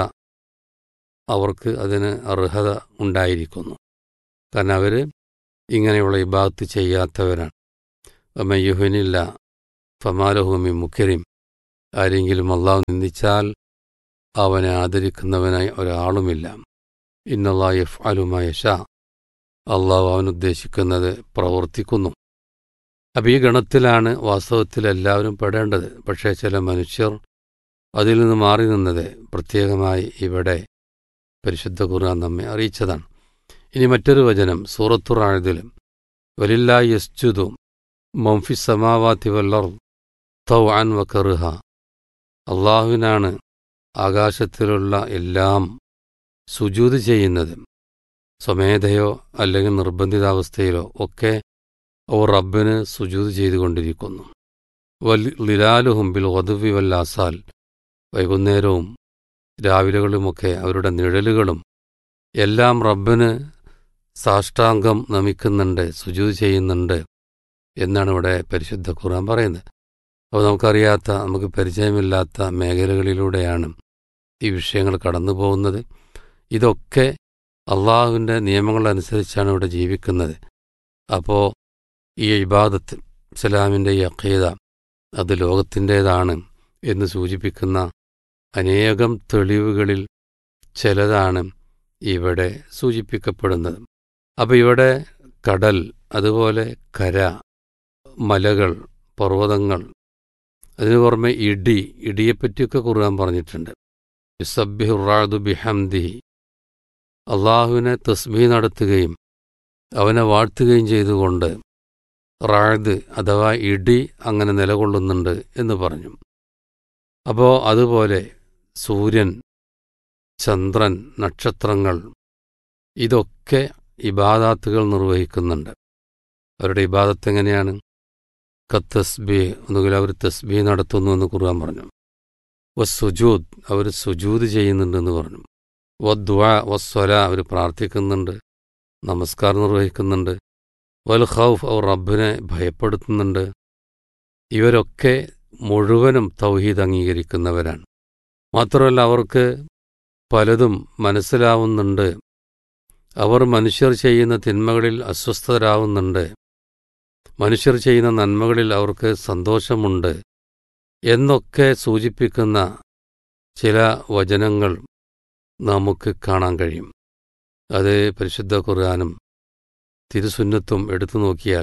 Speaker 5: അവർക്ക് അതിന് അർഹത ഉണ്ടായിരിക്കുന്നു കാരണം അവർ ഇങ്ങനെയുള്ള ഇബാത്ത് ചെയ്യാത്തവരാണ് അമ്മയുഹനില്ല ഫമാലഹുമി മുഖരിം ആരെങ്കിലും അള്ളാഹു നിന്ദിച്ചാൽ അവനെ ആദരിക്കുന്നവനായി ഒരാളുമില്ല ഇന്നല്ലായഫ് അലുമായ ഷാ അള്ളാഹു അവനുദ്ദേശിക്കുന്നത് പ്രവർത്തിക്കുന്നു അപ്പം ഈ ഗണത്തിലാണ് വാസ്തവത്തിൽ എല്ലാവരും പെടേണ്ടത് പക്ഷേ ചില മനുഷ്യർ അതിൽ നിന്ന് മാറി നിന്നത് പ്രത്യേകമായി ഇവിടെ പരിശുദ്ധ ഖുർആൻ നമ്മെ അറിയിച്ചതാണ് ഇനി മറ്റൊരു വചനം സൂറത്തുറാഴതിലും വലില്ലാ യസ്ജുദു മംഫി സമാവാത്തി വല്ലർ തൗ അൻ വക്കറുഹ അള്ളാഹുവിനാണ് ആകാശത്തിലുള്ള എല്ലാം സുജൂത് ചെയ്യുന്നത് സ്വമേധയോ അല്ലെങ്കിൽ നിർബന്ധിതാവസ്ഥയിലോ ഒക്കെ അവർ റബ്ബിന് സുജൂത് ചെയ്തുകൊണ്ടിരിക്കുന്നു വൽ ലിലാലുഹും ബിൽ വധുവി വല്ലാസാൽ വൈകുന്നേരവും രാവിലെകളുമൊക്കെ അവരുടെ നിഴലുകളും എല്ലാം റബ്ബിന് സാഷ്ടാംഗം നമിക്കുന്നുണ്ട് സുജൂത് ചെയ്യുന്നുണ്ട് എന്നാണ് ഇവിടെ പരിശുദ്ധ ഖുർആൻ പറയുന്നത് അപ്പോൾ നമുക്കറിയാത്ത നമുക്ക് പരിചയമില്ലാത്ത മേഖലകളിലൂടെയാണ് ഈ വിഷയങ്ങൾ കടന്നു പോകുന്നത് ഇതൊക്കെ അള്ളാഹുവിൻ്റെ നിയമങ്ങളനുസരിച്ചാണ് ഇവിടെ ജീവിക്കുന്നത് അപ്പോൾ ഈ ഇബാദത്ത് ഇസ്ലാമിൻ്റെ ഈ അഖീദ അത് ലോകത്തിൻ്റേതാണ് എന്ന് സൂചിപ്പിക്കുന്ന അനേകം തെളിവുകളിൽ ചിലതാണ് ഇവിടെ സൂചിപ്പിക്കപ്പെടുന്നത് അപ്പോൾ ഇവിടെ കടൽ അതുപോലെ കര മലകൾ പർവ്വതങ്ങൾ അതിനു പുറമെ ഇടി ഇടിയെപ്പറ്റിയൊക്കെ കുറുകാൻ പറഞ്ഞിട്ടുണ്ട് യുസബ്ബിഹുറാദു ബിഹംദിഹി അള്ളാഹുവിനെ തസ്ബീ നടത്തുകയും അവനെ വാഴ്ത്തുകയും ചെയ്തുകൊണ്ട് റായത് അഥവാ ഇടി അങ്ങനെ നിലകൊള്ളുന്നുണ്ട് എന്ന് പറഞ്ഞു അപ്പോൾ അതുപോലെ സൂര്യൻ ചന്ദ്രൻ നക്ഷത്രങ്ങൾ ഇതൊക്കെ ഇബാദാത്തുകൾ നിർവഹിക്കുന്നുണ്ട് അവരുടെ ഇബാദത്ത് എങ്ങനെയാണ് കത്തസ്ബി ഒന്നുകിൽ അവർ തസ്ബി നടത്തുന്നു എന്ന് ഖുർആൻ പറഞ്ഞു വസ്സുജൂദ് അവർ സുജൂദ് ചെയ്യുന്നുണ്ടെന്ന് പറഞ്ഞു വദ്വ വസ്വല അവർ പ്രാർത്ഥിക്കുന്നുണ്ട് നമസ്കാരം നിർവഹിക്കുന്നുണ്ട് വൽ ഖൗഫ് അവർ റബ്ബിനെ ഭയപ്പെടുത്തുന്നുണ്ട് ഇവരൊക്കെ മുഴുവനും തൗഹീദ് അംഗീകരിക്കുന്നവരാണ് മാത്രമല്ല അവർക്ക് പലതും മനസ്സിലാവുന്നുണ്ട് അവർ മനുഷ്യർ ചെയ്യുന്ന തിന്മകളിൽ അസ്വസ്ഥരാവുന്നുണ്ട് മനുഷ്യർ ചെയ്യുന്ന നന്മകളിൽ അവർക്ക് സന്തോഷമുണ്ട് എന്നൊക്കെ സൂചിപ്പിക്കുന്ന ചില വചനങ്ങൾ നമുക്ക് കാണാൻ കഴിയും അത് പരിശുദ്ധ ഖുർആാനും തിരുസുന്നത്തും എടുത്തു നോക്കിയാൽ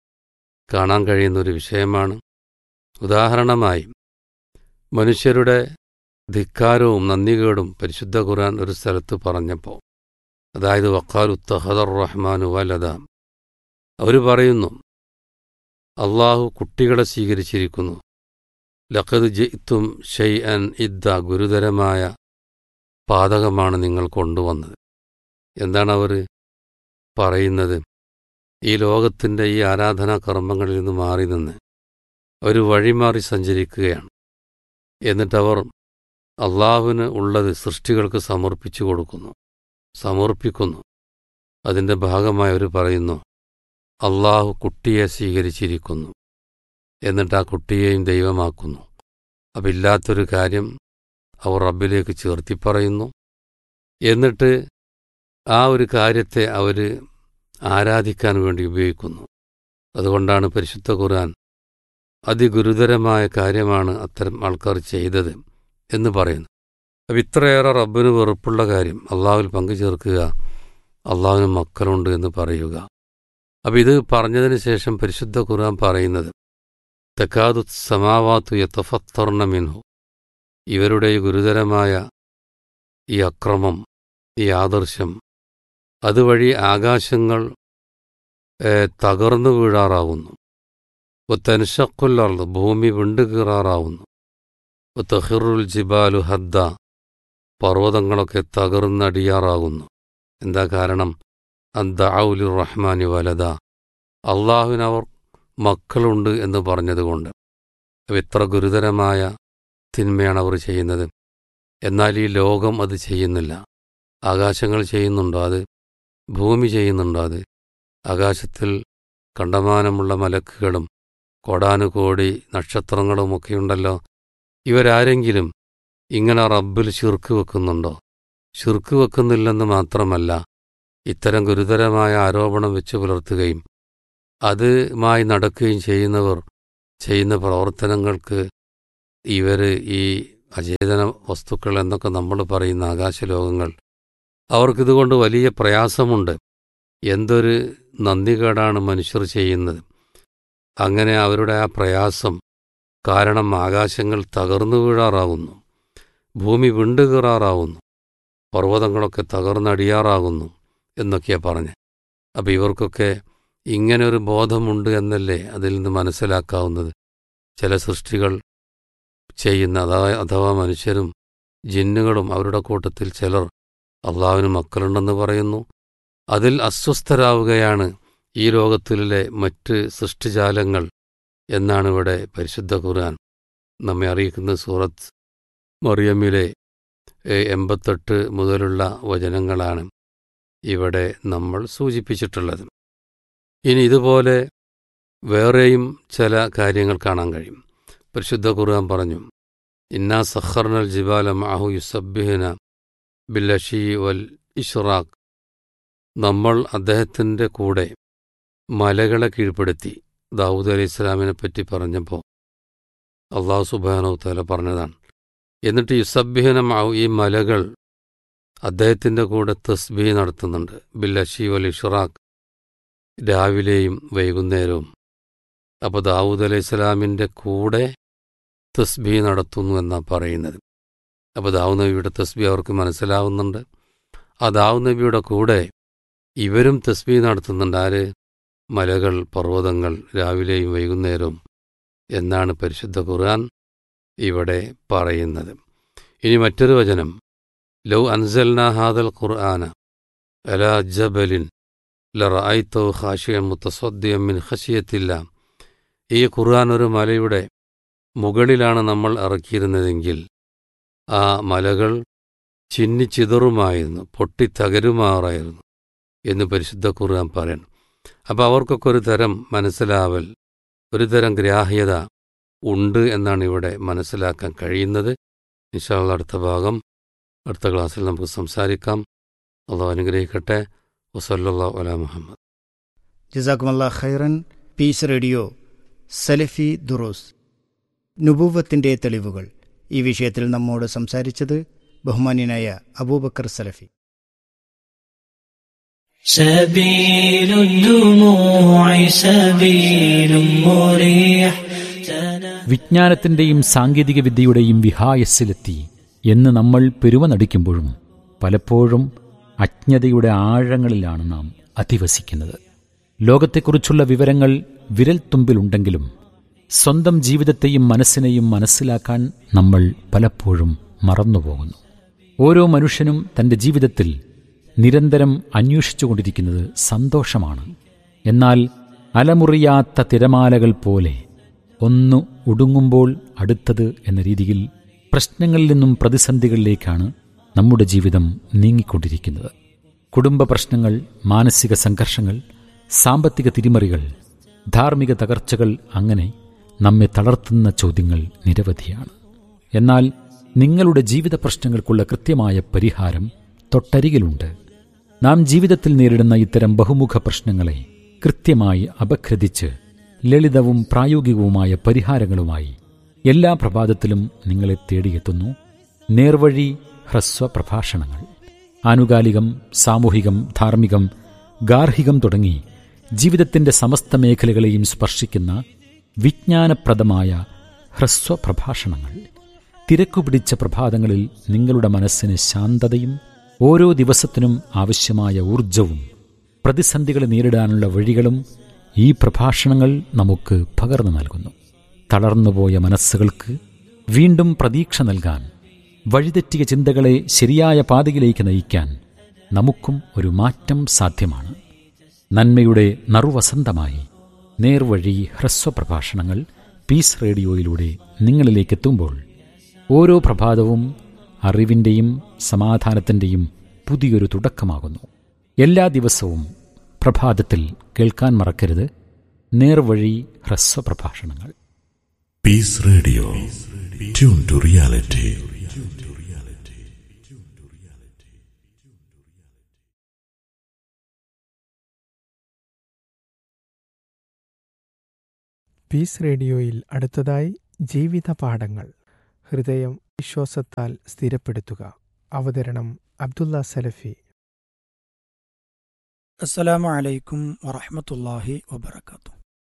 Speaker 5: കാണാൻ കഴിയുന്ന ഒരു വിഷയമാണ് ഉദാഹരണമായി മനുഷ്യരുടെ ധിക്കാരവും നന്ദികേടും പരിശുദ്ധ ഖുർആൻ ഒരു സ്ഥലത്ത് പറഞ്ഞപ്പോൾ അതായത് വക്കാലു തഹദർ റഹ്മാനു വലത അവർ പറയുന്നു അള്ളാഹു കുട്ടികളെ സ്വീകരിച്ചിരിക്കുന്നു ലഖദ് ജിത്തും ഷെയ് അൻ ഇദ്ദ ഗുരുതരമായ പാതകമാണ് നിങ്ങൾ കൊണ്ടുവന്നത് എന്താണ് അവർ പറയുന്നത് ഈ ലോകത്തിൻ്റെ ഈ ആരാധനാ കർമ്മങ്ങളിൽ നിന്ന് മാറി നിന്ന് ഒരു വഴിമാറി സഞ്ചരിക്കുകയാണ് എന്നിട്ടവർ അള്ളാഹുവിന് ഉള്ളത് സൃഷ്ടികൾക്ക് സമർപ്പിച്ചു കൊടുക്കുന്നു സമർപ്പിക്കുന്നു അതിൻ്റെ ഭാഗമായി അവർ പറയുന്നു അള്ളാഹു കുട്ടിയെ സ്വീകരിച്ചിരിക്കുന്നു എന്നിട്ട് ആ കുട്ടിയെയും ദൈവമാക്കുന്നു അപ്പം ഇല്ലാത്തൊരു കാര്യം അവർ റബ്ബിലേക്ക് ചേർത്തി പറയുന്നു എന്നിട്ട് ആ ഒരു കാര്യത്തെ അവർ ആരാധിക്കാൻ വേണ്ടി ഉപയോഗിക്കുന്നു അതുകൊണ്ടാണ് പരിശുദ്ധ ഖുർആൻ അതിഗുരുതരമായ കാര്യമാണ് അത്തരം ആൾക്കാർ ചെയ്തത് എന്ന് പറയുന്നു അപ്പം ഇത്രയേറെ റബ്ബിന് വെറുപ്പുള്ള കാര്യം അള്ളാഹുവിൽ പങ്കുചേർക്കുക അള്ളാഹുവിന് മക്കളുണ്ട് എന്ന് പറയുക അപ്പം ഇത് പറഞ്ഞതിന് ശേഷം പരിശുദ്ധ ഖുർആൻ പറയുന്നത് തെക്കാതു സമാവാത്തു യത്തഫത്തർണ മിൻഹു ഇവരുടെ ഈ ഗുരുതരമായ ഈ അക്രമം ഈ ആദർശം അതുവഴി ആകാശങ്ങൾ തകർന്നു വീഴാറാവുന്നു ഒത്തൻഷക്കുല്ലർന്ന് ഭൂമി വിണ്ടുകീറാറാവുന്നു ഒത്തഹിറുൽ ജിബാലു ഹദ്ദ പർവ്വതങ്ങളൊക്കെ തകർന്നടിയാറാകുന്നു എന്താ കാരണം അദ്ദൌലു റഹ്മാനി വലത അള്ളാഹുവിനവർ മക്കളുണ്ട് എന്ന് പറഞ്ഞതുകൊണ്ട് എത്ര ഗുരുതരമായ തിന്മയാണ് അവർ ചെയ്യുന്നത് എന്നാൽ ഈ ലോകം അത് ചെയ്യുന്നില്ല ആകാശങ്ങൾ ചെയ്യുന്നുണ്ടോ അത് ഭൂമി ചെയ്യുന്നുണ്ടോ അത് ആകാശത്തിൽ കണ്ടമാനമുള്ള മലക്കുകളും കോടാനുകോടി നക്ഷത്രങ്ങളുമൊക്കെയുണ്ടല്ലോ ഇവരാരെങ്കിലും ഇങ്ങനെ റബ്ബിൽ ശിർക്ക് വെക്കുന്നുണ്ടോ ശിർക്ക് വെക്കുന്നില്ലെന്ന് മാത്രമല്ല ഇത്തരം ഗുരുതരമായ ആരോപണം വെച്ച് പുലർത്തുകയും അതുമായി നടക്കുകയും ചെയ്യുന്നവർ ചെയ്യുന്ന പ്രവർത്തനങ്ങൾക്ക് ഇവർ ഈ അചേതന വസ്തുക്കൾ എന്നൊക്കെ നമ്മൾ പറയുന്ന ആകാശലോകങ്ങൾ അവർക്കിതുകൊണ്ട് വലിയ പ്രയാസമുണ്ട് എന്തൊരു നന്ദികേടാണ് മനുഷ്യർ ചെയ്യുന്നത് അങ്ങനെ അവരുടെ ആ പ്രയാസം കാരണം ആകാശങ്ങൾ തകർന്നു വീഴാറാകുന്നു ഭൂമി വിണ്ടുകീറാറാകുന്നു പർവ്വതങ്ങളൊക്കെ തകർന്നടിയാറാകുന്നു എന്നൊക്കെയാ പറഞ്ഞ് അപ്പം ഇവർക്കൊക്കെ ഇങ്ങനെ ഒരു ബോധമുണ്ട് എന്നല്ലേ അതിൽ നിന്ന് മനസ്സിലാക്കാവുന്നത് ചില സൃഷ്ടികൾ ചെയ്യുന്ന അഥവാ അഥവാ മനുഷ്യരും ജിന്നുകളും അവരുടെ കൂട്ടത്തിൽ ചിലർ അള്ളാവിന് മക്കളുണ്ടെന്ന് പറയുന്നു അതിൽ അസ്വസ്ഥരാവുകയാണ് ഈ ലോകത്തിലെ മറ്റ് സൃഷ്ടിജാലങ്ങൾ എന്നാണ് ഇവിടെ പരിശുദ്ധ ഖുർആൻ നമ്മെ അറിയിക്കുന്ന സൂറത്ത് മറിയമ്മിലെ എൺപത്തെട്ട് മുതലുള്ള വചനങ്ങളാണ് ഇവിടെ നമ്മൾ സൂചിപ്പിച്ചിട്ടുള്ളത് ഇനി ഇതുപോലെ വേറെയും ചില കാര്യങ്ങൾ കാണാൻ കഴിയും പരിശുദ്ധ ഖുർആൻ പറഞ്ഞു ഇന്നാ സഖർനൽ ജിബാല മാഹു യുസബ്ബിഹിന ബില്ലഷി വൽ ഇഷ്റാഖ് നമ്മൾ അദ്ദേഹത്തിൻ്റെ കൂടെ മലകളെ കീഴ്പ്പെടുത്തി ദാവൂദ് അലി ഇസ്ലാമിനെ പറ്റി പറഞ്ഞപ്പോൾ അള്ളാഹു സുബാനോ തല പറഞ്ഞതാണ് എന്നിട്ട് യുസബ്ബിഹിനമാവും ഈ മലകൾ അദ്ദേഹത്തിൻ്റെ കൂടെ തസ്ബീ നടത്തുന്നുണ്ട് ബില്ലഷി വൽ ഇഷ്റാഖ് രാവിലെയും വൈകുന്നേരവും അപ്പോൾ ദാവൂദ് അലൈഹി ഇസ്ലാമിൻ്റെ കൂടെ തസ്ബീ നടത്തുന്നു എന്നാണ് പറയുന്നത് അപ്പോൾ ദാവൂദ് നബിയുടെ തസ്ബി അവർക്ക് മനസ്സിലാവുന്നുണ്ട് ആ ദാവൂദ് നബിയുടെ കൂടെ ഇവരും തസ്ബീ നടത്തുന്നുണ്ട് ആര് മലകൾ പർവ്വതങ്ങൾ രാവിലെയും വൈകുന്നേരവും എന്നാണ് പരിശുദ്ധ ഖുർആൻ ഇവിടെ പറയുന്നത് ഇനി മറ്റൊരു വചനം ലൗ അൻസൽന ഹാദൽ ഖുർആന അല ജബലിൻ ലറഅയ്തോ ഖാശിയൻ മുത്തസ്വദ്ദിയം മിൻ ഖശിയത്തില്ല ഈ ഖുർആൻ ഒരു മലയുടെ മുകളിലാണ് നമ്മൾ ഇറക്കിയിരുന്നതെങ്കിൽ ആ മലകൾ ചിന്നിച്ചിതറുമായിരുന്നു പൊട്ടിത്തകരുമാറായിരുന്നു എന്ന് പരിശുദ്ധ ഖുർആൻ പറയണം അപ്പോൾ അവർക്കൊക്കെ ഒരു തരം മനസ്സിലാവൽ ഒരു തരം ഗ്രാഹ്യത ഉണ്ട് എന്നാണ് ഇവിടെ മനസ്സിലാക്കാൻ കഴിയുന്നത് ഇൻഷാള്ള അടുത്ത ഭാഗം അടുത്ത ക്ലാസ്സിൽ നമുക്ക് സംസാരിക്കാം അള്ളാഹു അനുഗ്രഹിക്കട്ടെ വസല്ലാ അല മുഹമ്മദ്
Speaker 4: ജസാക്കുമല്ല ഖൈറൻ പീസ് റേഡിയോ സലഫി ദുറൂസ് നുബൂവത്തിൻ്റെ തെളിവുകൾ ഈ വിഷയത്തിൽ നമ്മോട് സംസാരിച്ചത് ബഹുമാന്യനായ അബൂബക്കർ സലഫി
Speaker 6: سبيل الدموع سبيل مريح
Speaker 2: വിജ്ഞാനത്തിന്റെയും സാങ്കേതിക വിദ്യയുടെയും വിഹായസ്സിലെത്തി എന്ന് നമ്മൾ പെരുമ നടിക്കുമ്പോഴും പലപ്പോഴും അജ്ഞതയുടെ ആഴങ്ങളിലാണ് നാം അധിവസിക്കുന്നത് ലോകത്തെക്കുറിച്ചുള്ള വിവരങ്ങൾ വിരൽത്തുമ്പിലുണ്ടെങ്കിലും സ്വന്തം ജീവിതത്തെയും മനസ്സിനെയും മനസ്സിലാക്കാൻ നമ്മൾ പലപ്പോഴും മറന്നുപോകുന്നു ഓരോ മനുഷ്യനും തന്റെ ജീവിതത്തിൽ നിരന്തരം അന്വേഷിച്ചുകൊണ്ടിരിക്കുന്നത് സന്തോഷമാണ് എന്നാൽ അലമുറിയാത്ത തിരമാലകൾ പോലെ ഒന്ന് ഒടുങ്ങുമ്പോൾ അടുത്തത് എന്ന രീതിയിൽ പ്രശ്നങ്ങളിൽ നിന്നും പ്രതിസന്ധികളിലേക്കാണ് നമ്മുടെ ജീവിതം നീങ്ങിക്കൊണ്ടിരിക്കുന്നത് കുടുംബ പ്രശ്നങ്ങൾ മാനസിക സംഘർഷങ്ങൾ സാമ്പത്തിക തിരിമറികൾ ധാർമ്മിക തകർച്ചകൾ അങ്ങനെ നമ്മെ തളർത്തുന്ന ചോദ്യങ്ങൾ നിരവധിയാണ് എന്നാൽ നിങ്ങളുടെ ജീവിത പ്രശ്നങ്ങൾക്കുള്ള കൃത്യമായ പരിഹാരം തൊട്ടരികിലുണ്ട് നാം ജീവിതത്തിൽ നേരിടുന്ന ഇത്തരം ബഹുമുഖ പ്രശ്നങ്ങളെ കൃത്യമായി അപഗ്രഥിച്ച് ലളിതവും പ്രായോഗികവുമായ പരിഹാരങ്ങളുമായി എല്ലാ പ്രഭാതത്തിലും നിങ്ങളെ തേടിയെത്തുന്നു നേർവഴി ഹ്രസ്വ പ്രഭാഷണങ്ങൾ ആനുകാലികം സാമൂഹികം ധാർമ്മികം ഗാർഹികം തുടങ്ങി ജീവിതത്തിന്റെ സമസ്ത മേഖലകളെയും സ്പർശിക്കുന്ന വിജ്ഞാനപ്രദമായ ഹ്രസ്വ പ്രഭാഷണങ്ങൾ തിരക്കുപിടിച്ച പ്രഭാതങ്ങളിൽ നിങ്ങളുടെ മനസ്സിന് ശാന്തതയും ഓരോ ദിവസത്തിനും ആവശ്യമായ ഊർജവും പ്രതിസന്ധികളെ നേരിടാനുള്ള വഴികളും ഈ പ്രഭാഷണങ്ങൾ നമുക്ക് പകർന്നു നൽകുന്നു തളർന്നുപോയ മനസ്സുകൾക്ക് വീണ്ടും പ്രതീക്ഷ നൽകാൻ വഴിതെറ്റിയ ചിന്തകളെ ശരിയായ പാതയിലേക്ക് നയിക്കാൻ നമുക്കും ഒരു മാറ്റം സാധ്യമാണ് നന്മയുടെ നറുവസന്തമായി നേർവഴി ഹ്രസ്വ പ്രഭാഷണങ്ങൾ പീസ് റേഡിയോയിലൂടെ നിങ്ങളിലേക്ക് എത്തുമ്പോൾ ഓരോ പ്രഭാതവും അറിവിൻ്റെയും സമാധാനത്തിൻ്റെയും പുതിയൊരു തുടക്കമാകുന്നു എല്ലാ ദിവസവും പ്രഭാതത്തിൽ കേൾക്കാൻ മറക്കരുത് നേർവഴി ഹ്രസ്വ പ്രഭാഷണങ്ങൾ
Speaker 3: Peace Radio. Tune to reality.
Speaker 7: Peace റേഡിയോയിൽ അടുത്തതായി ജീവിത പാഠങ്ങൾ ഹൃദയം വിശ്വാസത്താൽ സ്ഥിരപ്പെടുത്തുക അവതരണം അബ്ദുള്ള സലഫി
Speaker 8: السلام عليكم ورحمة الله وبركاته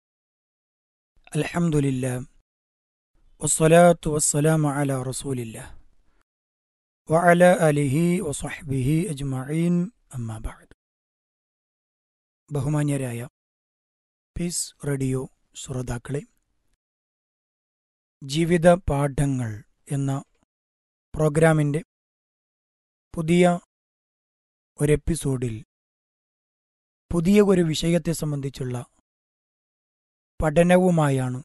Speaker 8: الحمد لله والصلاة والسلام على رسول الله وعلى آله وصحبه أجمعين أما بعد ബഹുമാന്യരായ പീസ് റേഡിയോ ശ്രോതാക്കളെ ജീവിത പാഠങ്ങൾ എന്ന പ്രോഗ്രാമിൻ്റെ പുതിയ ഒരു എപ്പിസോഡിൽ പുതിയ ഒരു വിഷയത്തെ സംബന്ധിച്ചുള്ള പഠനവുമായാണ്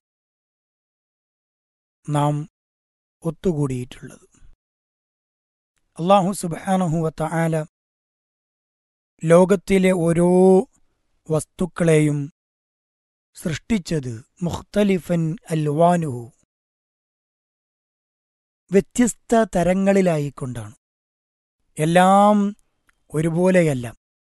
Speaker 8: നാം ഒത്തുകൂടിയിട്ടുള്ളത് അള്ളാഹു സുബാനഹുവത്ത ആല ലോകത്തിലെ ഓരോ വസ്തുക്കളെയും സൃഷ്ടിച്ചത് മുഖ്തലിഫൻ അൽവാനുഹു വ്യത്യസ്ത തരങ്ങളിലായിക്കൊണ്ടാണ് എല്ലാം ഒരുപോലെയല്ല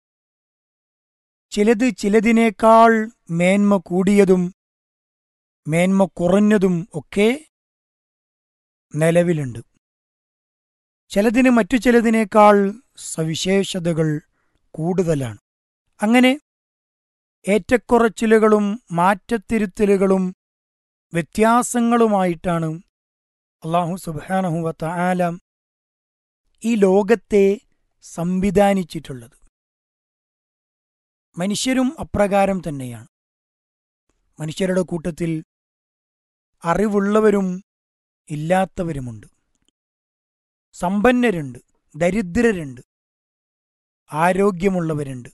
Speaker 8: ചിലത് ചിലതിനേക്കാൾ മേന്മ കൂടിയതും മേന്മ കുറഞ്ഞതും ഒക്കെ നിലവിലുണ്ട് ചിലതിന് മറ്റു ചിലതിനേക്കാൾ സവിശേഷതകൾ കൂടുതലാണ് അങ്ങനെ ഏറ്റക്കുറച്ചിലുകളും മാറ്റത്തിരുത്തലുകളും വ്യത്യാസങ്ങളുമായിട്ടാണ് അള്ളാഹു സുബാനഹുവത്ത ആലം ഈ ലോകത്തെ സംവിധാനിച്ചിട്ടുള്ളത് മനുഷ്യരും അപ്രകാരം തന്നെയാണ് മനുഷ്യരുടെ കൂട്ടത്തിൽ അറിവുള്ളവരും ഇല്ലാത്തവരുമുണ്ട് സമ്പന്നരുണ്ട് ദരിദ്രരുണ്ട് ആരോഗ്യമുള്ളവരുണ്ട്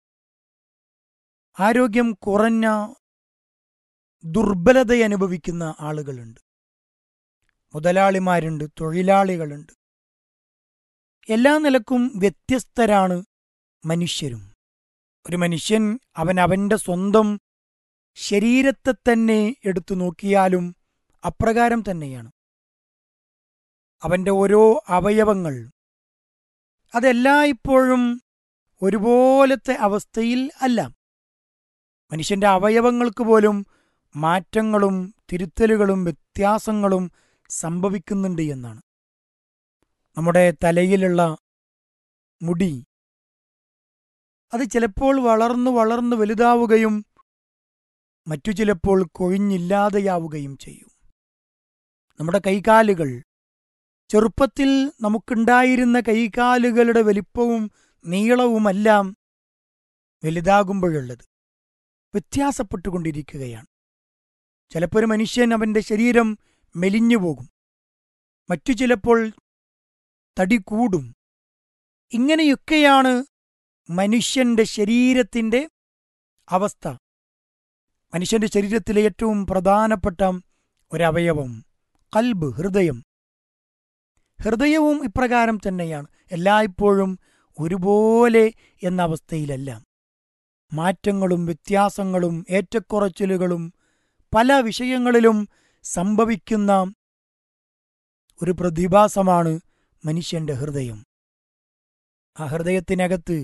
Speaker 8: ആരോഗ്യം കുറഞ്ഞ ദുർബലത അനുഭവിക്കുന്ന ആളുകളുണ്ട് മുതലാളിമാരുണ്ട് തൊഴിലാളികളുണ്ട് എല്ലാ നിലക്കും വ്യത്യസ്തരാണ് മനുഷ്യരും ഒരു മനുഷ്യൻ അവൻ അവന്റെ സ്വന്തം ശരീരത്തെ തന്നെ എടുത്തു നോക്കിയാലും അപ്രകാരം തന്നെയാണ് അവന്റെ ഓരോ അവയവങ്ങൾ അതെല്ലായ്പ്പോഴും ഒരുപോലത്തെ അവസ്ഥയിൽ അല്ല മനുഷ്യന്റെ അവയവങ്ങൾക്ക് പോലും മാറ്റങ്ങളും തിരുത്തലുകളും വ്യത്യാസങ്ങളും സംഭവിക്കുന്നുണ്ട് എന്നാണ് നമ്മുടെ തലയിലുള്ള മുടി അത് ചിലപ്പോൾ വളർന്നു വളർന്നു വലുതാവുകയും മറ്റു ചിലപ്പോൾ കൊഴിഞ്ഞില്ലാതെയാവുകയും ചെയ്യും നമ്മുടെ കൈകാലുകൾ ചെറുപ്പത്തിൽ നമുക്കുണ്ടായിരുന്ന കൈകാലുകളുടെ വലിപ്പവും നീളവുമെല്ലാം വലുതാകുമ്പോഴുള്ളത് വ്യത്യാസപ്പെട്ടുകൊണ്ടിരിക്കുകയാണ് ചിലപ്പോൾ ഒരു മനുഷ്യൻ അവൻ്റെ ശരീരം മെലിഞ്ഞു പോകും മറ്റു ചിലപ്പോൾ തടി കൂടും ഇങ്ങനെയൊക്കെയാണ് മനുഷ്യന്റെ ശരീരത്തിൻ്റെ അവസ്ഥ മനുഷ്യന്റെ ശരീരത്തിലെ ഏറ്റവും പ്രധാനപ്പെട്ട ഒരവയവം കൽബ് ഹൃദയം ഹൃദയവും ഇപ്രകാരം തന്നെയാണ് എല്ലായ്പ്പോഴും ഒരുപോലെ എന്ന അവസ്ഥയിലല്ല മാറ്റങ്ങളും വ്യത്യാസങ്ങളും ഏറ്റക്കുറച്ചിലുകളും പല വിഷയങ്ങളിലും സംഭവിക്കുന്ന ഒരു പ്രതിഭാസമാണ് മനുഷ്യന്റെ ഹൃദയം ആ ഹൃദയത്തിനകത്ത്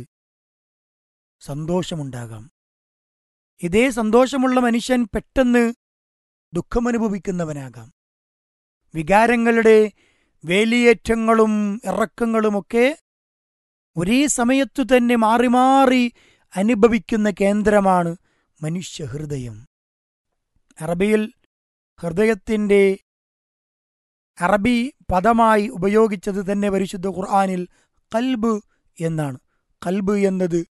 Speaker 8: സന്തോഷമുണ്ടാകാം ഇതേ സന്തോഷമുള്ള മനുഷ്യൻ പെട്ടെന്ന് ദുഃഖമനുഭവിക്കുന്നവനാകാം വികാരങ്ങളുടെ വേലിയേറ്റങ്ങളും ഇറക്കങ്ങളുമൊക്കെ ഒരേ സമയത്തു തന്നെ മാറി മാറി അനുഭവിക്കുന്ന കേന്ദ്രമാണ് മനുഷ്യഹൃദയം അറബിയിൽ ഹൃദയത്തിൻ്റെ അറബി പദമായി ഉപയോഗിച്ചത് തന്നെ പരിശുദ്ധ ഖുർആാനിൽ കൽബ് എന്നാണ് കൽബ് എന്നത്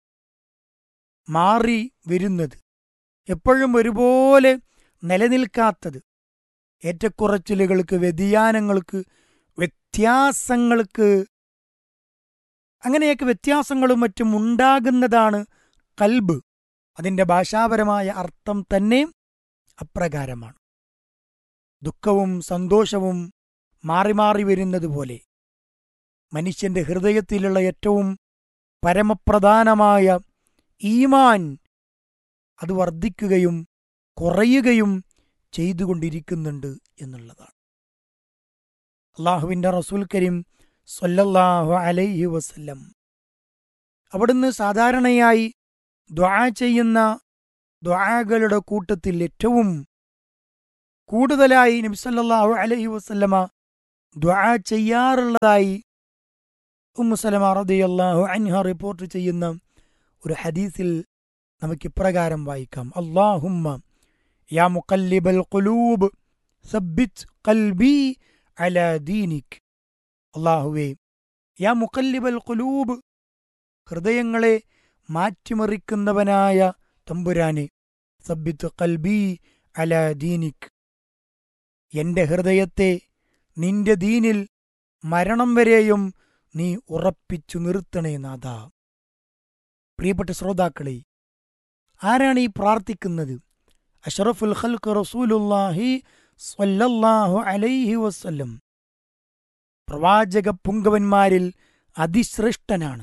Speaker 8: മാറി വരുന്നത് എപ്പോഴും ഒരുപോലെ നിലനിൽക്കാത്തത് ഏറ്റക്കുറച്ചിലുകൾക്ക് വ്യതിയാനങ്ങൾക്ക് വ്യത്യാസങ്ങൾക്ക് അങ്ങനെയൊക്കെ വ്യത്യാസങ്ങളും മറ്റും ഉണ്ടാകുന്നതാണ് കൽബ് അതിൻ്റെ ഭാഷാപരമായ അർത്ഥം തന്നെ അപ്രകാരമാണ് ദുഃഖവും സന്തോഷവും മാറി മാറി വരുന്നത് പോലെ മനുഷ്യന്റെ ഹൃദയത്തിലുള്ള ഏറ്റവും പരമപ്രധാനമായ ഈമാൻ അത് വർദ്ധിക്കുകയും കുറയുകയും ചെയ്തുകൊണ്ടിരിക്കുന്നുണ്ട് എന്നുള്ളതാണ് അള്ളാഹുവിൻ്റെ റസൂൽ കരീം സൊല്ലല്ലാഹു അലൈഹി വസല്ലം അവിടുന്ന് സാധാരണയായി ദ്വാ ചെയ്യുന്ന ദ്വാകളുടെ കൂട്ടത്തിൽ ഏറ്റവും കൂടുതലായി നബിസല്ലാഹു അലൈഹി വസല്ലമ ദ്വാ ചെയ്യാറുള്ളതായി ഉമ്മുസലമ റളിയല്ലാഹു അൻഹ റിപ്പോർട്ട് ചെയ്യുന്ന ഒരു ഹദീസിൽ നമുക്ക് ഇപ്രകാരം വായിക്കാം അള്ളാഹുമ്മ യാ മുഖല്ലിബൽ ഖുലൂബ് സബ്ബിത് ഖൽബി അല ദീനിക് അള്ളാഹുവേ യാ മുഖല്ലിബൽ ഖുലൂബ് ഹൃദയങ്ങളെ മാറ്റിമറിക്കുന്നവനായ തമ്പുരാനെ സബ്ബിത്ത് ഖൽബി അല ദീനിക് എന്റെ ഹൃദയത്തെ നിന്റെ ദീനിൽ മരണം വരെയും നീ ഉറപ്പിച്ചു നിർത്തണേ നാഥ പ്രിയപ്പെട്ട ശ്രോതാക്കളെ ആരാണ് ഈ പ്രാർത്ഥിക്കുന്നത് അഷറഫുൽ ഖൽഖ് റസൂലുല്ലാഹി സ്വല്ലല്ലാഹു അലൈഹി വസല്ലം പ്രവാചക പുങ്കവന്മാരിൽ അതിശ്രേഷ്ഠനാണ്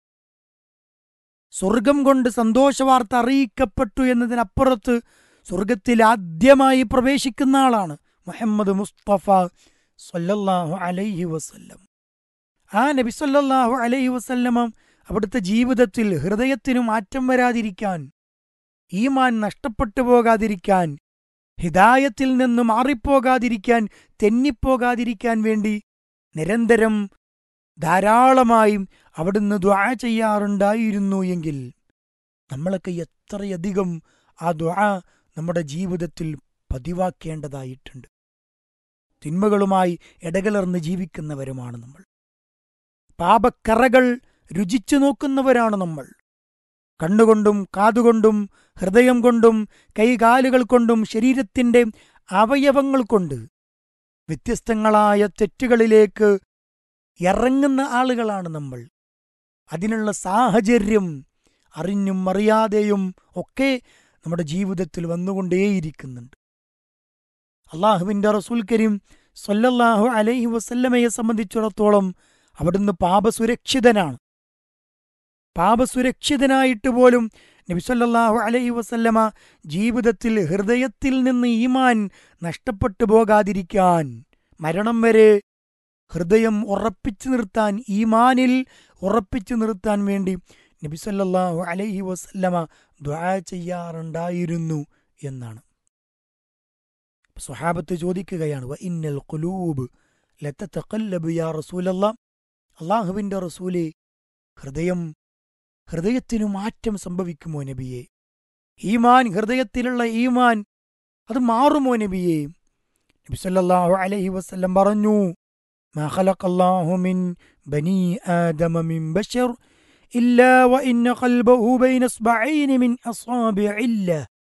Speaker 8: സ്വർഗം കൊണ്ട് സന്തോഷവാർത്ത അറിയിക്കപ്പെട്ടു എന്നതിനപ്പുറത്ത് സ്വർഗത്തിൽ ആദ്യമായി പ്രവേശിക്കുന്ന ആളാണ് മുഹമ്മദ് മുസ്തഫ സല്ലല്ലാഹു അലൈഹി വസല്ലം ആ നബി സല്ലല്ലാഹു അലൈഹി വസല്ലമ അവിടുത്തെ ജീവിതത്തിൽ ഹൃദയത്തിനു മാറ്റം വരാതിരിക്കാൻ ഈമാൻ നഷ്ടപ്പെട്ടു പോകാതിരിക്കാൻ ഹിദായത്തിൽ നിന്ന് മാറിപ്പോകാതിരിക്കാൻ തെന്നിപ്പോകാതിരിക്കാൻ വേണ്ടി നിരന്തരം ധാരാളമായും അവിടുന്ന് ദ്വാ ചെയ്യാറുണ്ടായിരുന്നു എങ്കിൽ നമ്മളൊക്കെ എത്രയധികം ആ ദ്വാ നമ്മുടെ ജീവിതത്തിൽ പതിവാക്കേണ്ടതായിട്ടുണ്ട് തിന്മകളുമായി ഇടകലർന്ന് ജീവിക്കുന്നവരുമാണ് നമ്മൾ പാപക്കറകൾ രുചിച്ചു നോക്കുന്നവരാണ് നമ്മൾ കണ്ണുകൊണ്ടും കാതുകൊണ്ടും ഹൃദയം കൊണ്ടും കൈകാലുകൾ കൊണ്ടും ശരീരത്തിന്റെ അവയവങ്ങൾ കൊണ്ട് വ്യത്യസ്തങ്ങളായ തെറ്റുകളിലേക്ക് ഇറങ്ങുന്ന ആളുകളാണ് നമ്മൾ അതിനുള്ള സാഹചര്യം അറിഞ്ഞും അറിയാതെയും ഒക്കെ നമ്മുടെ ജീവിതത്തിൽ വന്നുകൊണ്ടേയിരിക്കുന്നുണ്ട് അള്ളാഹുവിന്റെ റസൂൽ കരീം സൊല്ലല്ലാഹു അലൈഹി വസല്ലമയെ സംബന്ധിച്ചിടത്തോളം അവിടുന്ന് പാപസുരക്ഷിതനാണ് പാപസുരക്ഷിതനായിട്ട് പോലും നബിസല്ലാഹു അലൈഹി വസല്ലമ ജീവിതത്തിൽ ഹൃദയത്തിൽ നിന്ന് ഈമാൻ നഷ്ടപ്പെട്ടു പോകാതിരിക്കാൻ മരണം വരെ ഹൃദയം ഉറപ്പിച്ചു നിർത്താൻ ഈമാനിൽ ഉറപ്പിച്ചു നിർത്താൻ വേണ്ടി നബിസല്ലാഹു അലൈഹി വസല്ലമ ദ്വാ ചെയ്യാറുണ്ടായിരുന്നു എന്നാണ് സ്വഹാബത്ത് ചോദിക്കുകയാണ് വ ഇന്നൽ ഖുലൂബ് ലത്തഖല്ലബു യാ റസൂലല്ലാ അള്ളാഹുവിന്റെ റസൂലെ ഹൃദയം ഹൃദയത്തിനു മാറ്റം സംഭവിക്കുമോ നബിയെ ഈമാൻ ഹൃദയത്തിലുള്ള ഈമാൻ അത് മാറുമോ നബിയെ നബി സല്ലല്ലാഹു അലൈഹി വസല്ലം പറഞ്ഞു ما خلق الله من بني آدم من بشر إلا وإن قلبه بين إصبعين من أصابع الله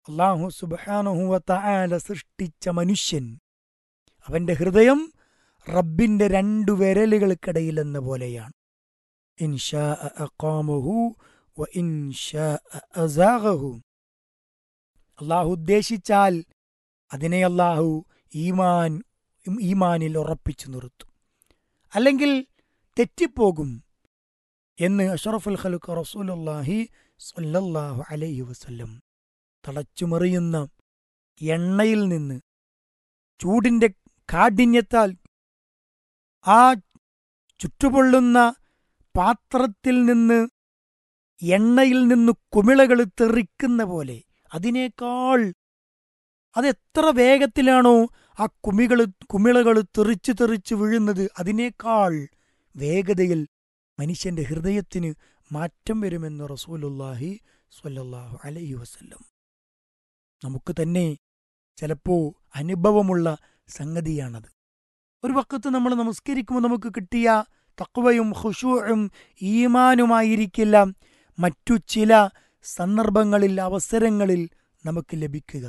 Speaker 8: അള്ളാഹു സുബാനുഹുവല സൃഷ്ടിച്ച മനുഷ്യൻ അവന്റെ ഹൃദയം റബ്ബിന്റെ രണ്ടു വിരലുകൾക്കിടയിൽ എന്ന പോലെയാണ് ഇൻഷാ അഖാമഹു വ ഇൻഷാ അസാഹു അള്ളാഹു ഉദ്ദേശിച്ചാൽ അതിനെ അള്ളാഹു ഈമാൻ ഈമാനിൽ ഉറപ്പിച്ചു നിർത്തും അല്ലെങ്കിൽ തെറ്റിപ്പോകും എന്ന് അഷറഫുൽ ഖലുഖ് റസൂലുള്ളാഹി സ്വല്ലല്ലാഹു അലൈഹി വസല്ലം തളച്ചുമറിയുന്ന എണ്ണയിൽ നിന്ന് ചൂടിന്റെ കാഠിന്യത്താൽ ആ ചുറ്റുപൊള്ളുന്ന പാത്രത്തിൽ നിന്ന് എണ്ണയിൽ നിന്ന് കുമിളകൾ തെറിക്കുന്ന പോലെ അതിനേക്കാൾ അതെത്ര വേഗത്തിലാണോ ആ കുമികൾ കുമിളകൾ തെറിച്ച് തെറിച്ച് വീഴുന്നത് അതിനേക്കാൾ വേഗതയിൽ മനുഷ്യന്റെ ഹൃദയത്തിന് മാറ്റം വരുമെന്ന് റസൂലുല്ലാഹി സ്വല്ലല്ലാഹു അലൈഹി വസല്ലം നമുക്ക് തന്നെ ചിലപ്പോ അനുഭവമുള്ള സംഗതിയാണത് ഒരു വക്കത്ത് നമ്മൾ നമസ്കരിക്കുമ്പോൾ നമുക്ക് കിട്ടിയ തക്വയും ഖുശൂഉം ഈമാനുമായിരിക്കില്ല മറ്റു ചില സന്ദർഭങ്ങളിൽ അവസരങ്ങളിൽ നമുക്ക് ലഭിക്കുക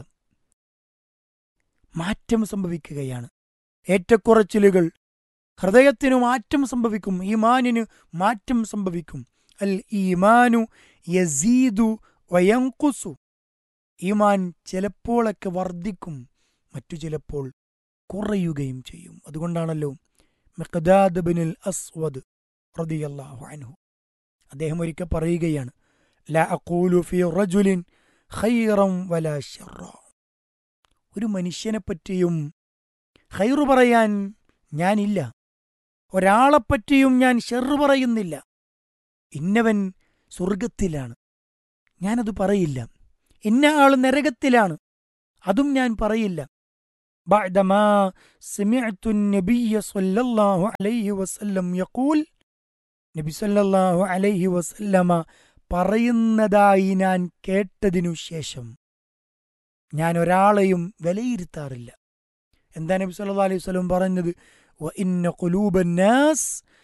Speaker 8: മാറ്റം സംഭവിക്കുകയാണ് ഏറ്റക്കുറച്ചിലുകൾ ഹൃദയത്തിനു മാറ്റം സംഭവിക്കും ഈമാനിന് മാറ്റം സംഭവിക്കും അൽ ഈമാനു യസീദു വയങ്കുസു ഈമാൻ ചിലപ്പോഴൊക്കെ വർദ്ധിക്കും മറ്റു ചിലപ്പോൾ കുറയുകയും ചെയ്യും അതുകൊണ്ടാണല്ലോ മിഖ്ദാദ് ബിനുൽ അസ്വദ് റളിയല്ലാഹു അൻഹു അദ്ദേഹം ഒരിക്കൽ പറയുകയാണ് ലാ അഖൂലു ഫീ റജുലിൻ ഖൈറൻ വലാ ശർറ ഒരു മനുഷ്യനെ പറ്റിയും ഖൈറു പറയാൻ ഞാനില്ല ഒരാളെപ്പറ്റിയും ഞാൻ ഷെറു പറയുന്നില്ല ഇന്നവൻ സ്വർഗത്തിലാണ് ഞാനത് പറയില്ല ഇന്ന ആൾ നരകത്തിലാണ് അതും ഞാൻ പറയില്ല بعدما سمعت النبي صلى الله عليه وسلم يقول നബി സല്ലല്ലാഹു അലൈഹി വസല്ലമ പറയുന്നതായി ഞാൻ കേട്ടതിനു ശേഷം ഞാൻ ഒരാളെയും വിലയിരുത്താറില്ല എന്താ നബി സല്ലല്ലാഹു അലൈഹി വസല്ലം പറഞ്ഞത് وإن قلوب الناس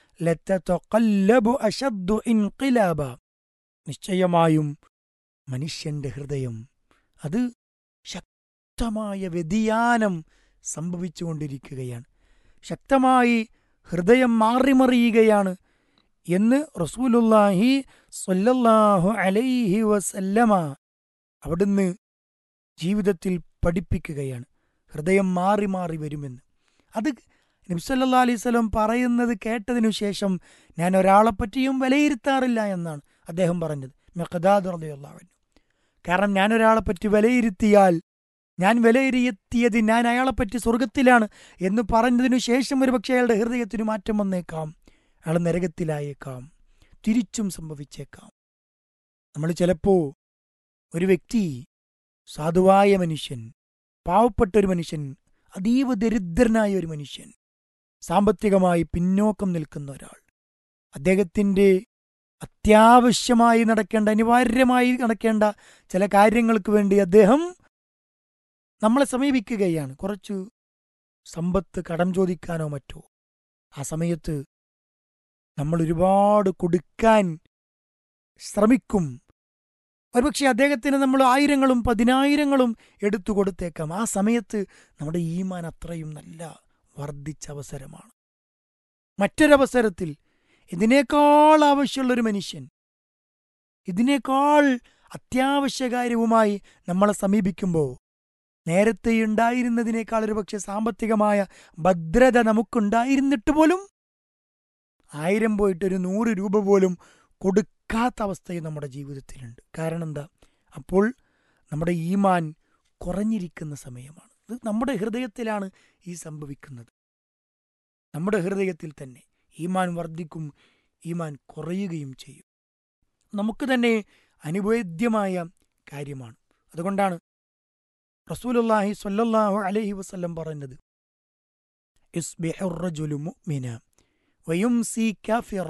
Speaker 8: لتتقلب أشد انقلابا നിശ്ചയമായും മനുഷ്യന്റെ ഹൃദയം അത് ശക്തമായ വ്യതിയാനം സംഭവിച്ചുകൊണ്ടിരിക്കുകയാണ് ശക്തമായി ഹൃദയം മാറിമറിയുകയാണ് എന്ന് റസൂലുല്ലാഹി സ്വല്ലല്ലാഹു അലൈഹി വസല്ലമ അവിടുന്ന് ജീവിതത്തിൽ പഠിപ്പിക്കുകയാണ് ഹൃദയം മാറി മാറി വരുമെന്ന് അത് നബ്സല്ലാ അലൈഹി സ്വലം പറയുന്നത് കേട്ടതിനു ശേഷം ഞാൻ ഒരാളെപ്പറ്റിയും വിലയിരുത്താറില്ല എന്നാണ് അദ്ദേഹം പറഞ്ഞത് മെഖദാദ് റളിയല്ലാഹു കാരണം ഞാൻ ഒരാളെപ്പറ്റി വിലയിരുത്തിയാൽ ഞാൻ വിലയിരുത്തിയത് ഞാൻ അയാളെപ്പറ്റി സ്വർഗത്തിലാണ് എന്ന് പറഞ്ഞതിനു ശേഷം ഒരുപക്ഷെ അയാളുടെ ഹൃദയത്തിന് മാറ്റം വന്നേക്കാം അയാൾ നരകത്തിലായേക്കാം തിരിച്ചും സംഭവിച്ചേക്കാം നമ്മൾ ചിലപ്പോ ഒരു വ്യക്തി സാധുവായ മനുഷ്യൻ പാവപ്പെട്ട ഒരു മനുഷ്യൻ അതീവ ദരിദ്രനായ ഒരു മനുഷ്യൻ സാമ്പത്തികമായി പിന്നോക്കം നിൽക്കുന്ന ഒരാൾ അദ്ദേഹത്തിൻ്റെ അത്യാവശ്യമായി നടക്കേണ്ട അനിവാര്യമായി നടക്കേണ്ട ചില കാര്യങ്ങൾക്ക് വേണ്ടി അദ്ദേഹം നമ്മളെ സമീപിക്കുകയാണ് കുറച്ചു സമ്പത്ത് കടം ചോദിക്കാനോ മറ്റോ ആ സമയത്ത് നമ്മൾ ഒരുപാട് കൊടുക്കാൻ ശ്രമിക്കും ഒരുപക്ഷെ അദ്ദേഹത്തിന് നമ്മൾ ആയിരങ്ങളും പതിനായിരങ്ങളും എടുത്തു കൊടുത്തേക്കാം ആ സമയത്ത് നമ്മുടെ ഈമാൻ അത്രയും നല്ല വർദ്ധിച്ച അവസരമാണ് മറ്റൊരവസരത്തിൽ ഇതിനേക്കാൾ ആവശ്യമുള്ളൊരു മനുഷ്യൻ ഇതിനേക്കാൾ അത്യാവശ്യകാര്യവുമായി നമ്മളെ സമീപിക്കുമ്പോൾ നേരത്തെ ഉണ്ടായിരുന്നതിനേക്കാൾ ഒരുപക്ഷെ സാമ്പത്തികമായ ഭദ്രത നമുക്കുണ്ടായിരുന്നിട്ട് പോലും ആയിരം പോയിട്ട് ഒരു നൂറ് രൂപ പോലും കൊടുക്കാത്ത അവസ്ഥയും നമ്മുടെ ജീവിതത്തിലുണ്ട് കാരണം എന്താ അപ്പോൾ നമ്മുടെ ഈമാൻ കുറഞ്ഞിരിക്കുന്ന സമയമാണ് ഇത് നമ്മുടെ ഹൃദയത്തിലാണ് ഈ സംഭവിക്കുന്നത് നമ്മുടെ ഹൃദയത്തിൽ തന്നെ ഈമാൻ വർദ്ധിക്കും ഈമാൻ കുറയുകയും ചെയ്യും നമുക്ക് തന്നെ അനുവേദ്യമായ കാര്യമാണ് അതുകൊണ്ടാണ് റസൂലുള്ളാഹി സ്വല്ലല്ലാഹു അലൈഹി വസല്ലം പറഞ്ഞത് ഇസ്ബിഹു റജുലു മുഅ്മിന വയുംസി കാഫിറ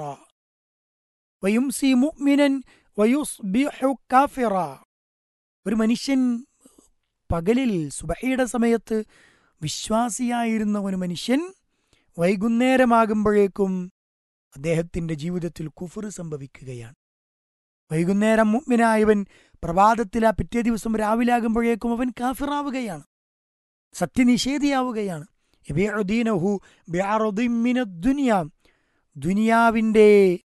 Speaker 8: വയുംസി മുഅ്മിനൻ വയുസ്ബിഹു കാഫിറ ഒരു മനുഷ്യൻ പകലിൽ സുബഹയുടെ സമയത്ത് വിശ്വാസിയായിരുന്ന ഒരു മനുഷ്യൻ വൈകുന്നേരമാകുമ്പോഴേക്കും അദ്ദേഹത്തിന്റെ ജീവിതത്തിൽ കുഫർ സംഭവിക്കുകയാണ് വൈകുന്നേരം മുഗ്മിനായവൻ പ്രഭാതത്തിൽ ആ പിറ്റേ ദിവസം രാവിലെ ആകുമ്പോഴേക്കും അവൻ കാഫിറാവുകയാണ് സത്യനിഷേധിയാവുകയാണ് യബിഉദ്ദീനഹു ബിഅറദിൻ മിനദ്ദുനിയ. ദുനിയാവിൻ്റെ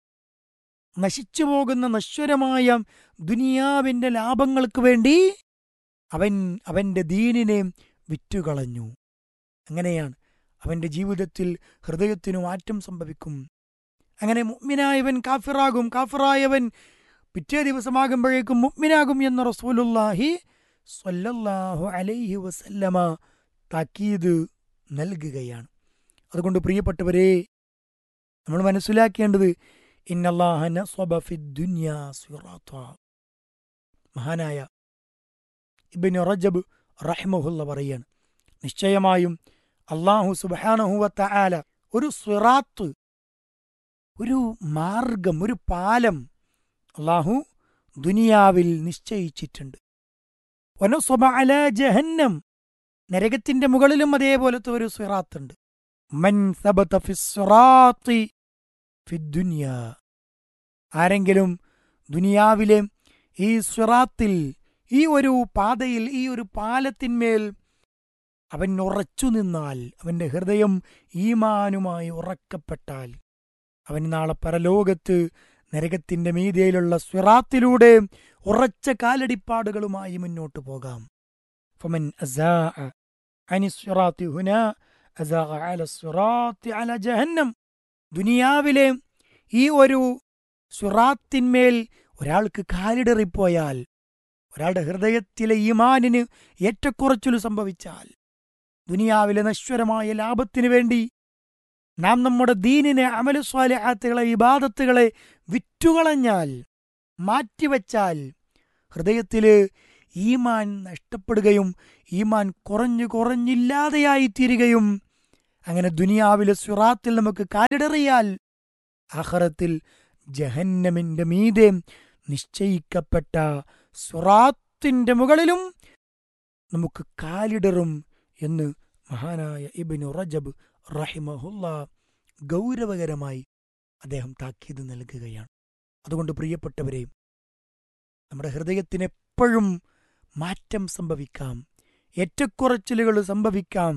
Speaker 8: നശിച്ചു പോകുന്ന നശ്വരമായ ദുനിയാവിൻ്റെ ലാഭങ്ങൾക്ക് വേണ്ടി അവൻ അവൻ്റെ ദീനിനെ വിറ്റുകളഞ്ഞു അങ്ങനെയാണ് അവൻ്റെ ജീവിതത്തിൽ ഹൃദയത്തിനു മാറ്റം സംഭവിക്കും അങ്ങനെ മുഗ്മിനായവൻ കാഫിറാകും കാഫിറായവൻ പിറ്റേ ദിവസമാകുമ്പോഴേക്കും മുഗ്മിനാകും എന്ന റസൂലുല്ലാഹി സ്വല്ലല്ലാഹു അലൈഹി വസല്ലമ താക്കീത് നൽകുകയാണ് അതുകൊണ്ട് പ്രിയപ്പെട്ടവരെ നമ്മൾ മനസ്സിലാക്കേണ്ടത് ഇന്നല്ലാഹ നസ്വബ ഫിദ്ദുന്യാ സിറാത്ത മഹാനായ ഇബ്നു റജബ് റഹ്മഹുല്ല പറയാണ് നിശ്ചയമായും അള്ളാഹു സുബാനഹുവത്ത ആല ഒരു സിറാത്ത് ഒരു മാർഗം ഒരു പാലം അള്ളാഹു ദുനിയാവിൽ നിശ്ചയിച്ചിട്ടുണ്ട് വനസ്വബ അല ജഹന്നം നരകത്തിന്റെ മുകളിലും അതേപോലത്തെ ഒരു സിറാത്തുണ്ട് മൻ സബത ഫിസ്സിറാത്തി ഫിദ്ദുനിയ ആരെങ്കിലും ദുനിയാവിലെ ഈ സിറാത്തിൽ ഈ ഒരു പാതയിൽ ഈ ഒരു പാലത്തിന്മേൽ അവൻ ഉറച്ചു നിന്നാൽ അവന്റെ ഹൃദയം ഈമാനുമായി ഉറക്കപ്പെട്ടാൽ അവൻ നാളെ പരലോകത്ത് നരകത്തിന്റെ മീതയിലുള്ള സ്വിറാത്തിലൂടെ ഉറച്ച കാലടിപ്പാടുകളുമായി മുന്നോട്ടു പോകാം ഫമൻ അസാഅ عن الصراط هنا أزاغ على الصراط على جهنم ദുനിയാവിലെ ഈ ഒരു സുറാത്തിന്മേൽ ഒരാൾക്ക് കാലിടറിപ്പോയാൽ ഒരാളുടെ ഹൃദയത്തിലെ ഈമാനിന് ഏറ്റക്കുറച്ചിൽ സംഭവിച്ചാൽ ദുനിയാവിലെ നശ്വരമായ ലാഭത്തിനു വേണ്ടി നാം നമ്മുടെ ദീനിനെ അമലുസ്വാലഹാത്തുകളെ ഇബാദത്തുകളെ വിറ്റുകളഞ്ഞാൽ മാറ്റിവെച്ചാൽ ഹൃദയത്തില് ഈമാൻ നഷ്ടപ്പെടുകയും ഈമാൻ കുറഞ്ഞു കുറഞ്ഞില്ലാതെയായിത്തീരുകയും അങ്ങനെ ദുനിയാവിലെ സുറാത്തിൽ നമുക്ക് കാലിടറിയാൽ ആഹ്റത്തിൽ ജഹന്നമിന്റെ മീതെ നിശ്ചയിക്കപ്പെട്ട സുറാത്തിന്റെ മുകളിലും നമുക്ക് കാലിടറും എന്ന് മഹാനായ ഇബിനു റജബ് റഹിമഹുല്ല ഗൗരവകരമായി അദ്ദേഹം താക്കീത് നൽകുകയാണ് അതുകൊണ്ട് പ്രിയപ്പെട്ടവരെ നമ്മുടെ ഹൃദയത്തിന് എപ്പോഴും മാറ്റം സംഭവിക്കാം ഏറ്റക്കുറച്ചിലുകൾ സംഭവിക്കാം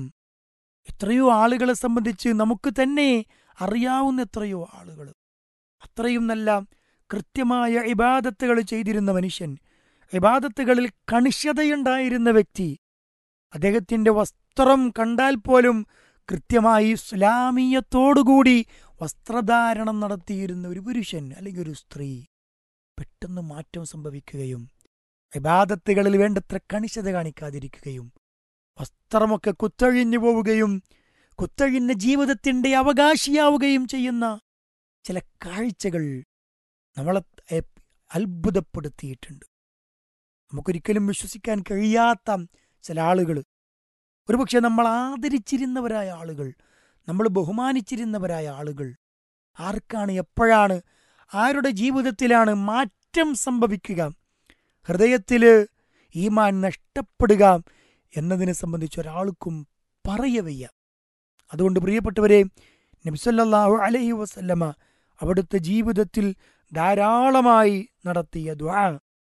Speaker 8: എത്രയോ ആളുകളെ സംബന്ധിച്ച് നമുക്ക് തന്നെ അറിയാവുന്ന എത്രയോ ആളുകൾ അത്രയും നല്ല കൃത്യമായ ഇബാദത്തുകൾ ചെയ്തിരുന്ന മനുഷ്യൻ ഇബാദത്തുകളിൽ കണിശതയുണ്ടായിരുന്ന വ്യക്തി അദ്ദേഹത്തിന്റെ വസ്ത്രം കണ്ടാൽ പോലും കൃത്യമായി ഇസ്ലാമീയത്തോടുകൂടി വസ്ത്രധാരണം നടത്തിയിരുന്ന ഒരു പുരുഷൻ അല്ലെങ്കിൽ ഒരു സ്ത്രീ പെട്ടെന്ന് മാറ്റം സംഭവിക്കുകയും ഇബാദത്തുകളിൽ വേണ്ടത്ര കണിശത കാണിക്കാതിരിക്കുകയും വസ്ത്രമൊക്കെ കുത്തഴിഞ്ഞു പോവുകയും കുത്തഴിഞ്ഞ ജീവിതത്തിന്റെ അവകാശിയാവുകയും ചെയ്യുന്ന ചില കാഴ്ചകൾ നമ്മളെ എ- അത്ഭുതപ്പെടുത്തിയിട്ടുണ്ട് നമുക്കൊരിക്കലും വിശ്വസിക്കാൻ കഴിയാത്ത ചില ആളുകൾ ഒരുപക്ഷെ നമ്മൾ ആദരിച്ചിരുന്നവരായ ആളുകൾ നമ്മൾ ബഹുമാനിച്ചിരുന്നവരായ ആളുകൾ ആർക്കാണ് എപ്പോഴാണ് ആരുടെ ജീവിതത്തിലാണ് മാറ്റം സംഭവിക്കുക ഹൃദയത്തിൽ ഈമാൻ നഷ്ടപ്പെടുക എന്നതിനെ സംബന്ധിച്ച് ഒരാൾക്കും പറയവയ്യ അതുകൊണ്ട് പ്രിയപ്പെട്ടവരെ നബിസല്ലാഹു അലൈഹി വസല്ലമ അവിടുത്തെ ജീവിതത്തിൽ ധാരാളമായി നടത്തിയ ദ്വാ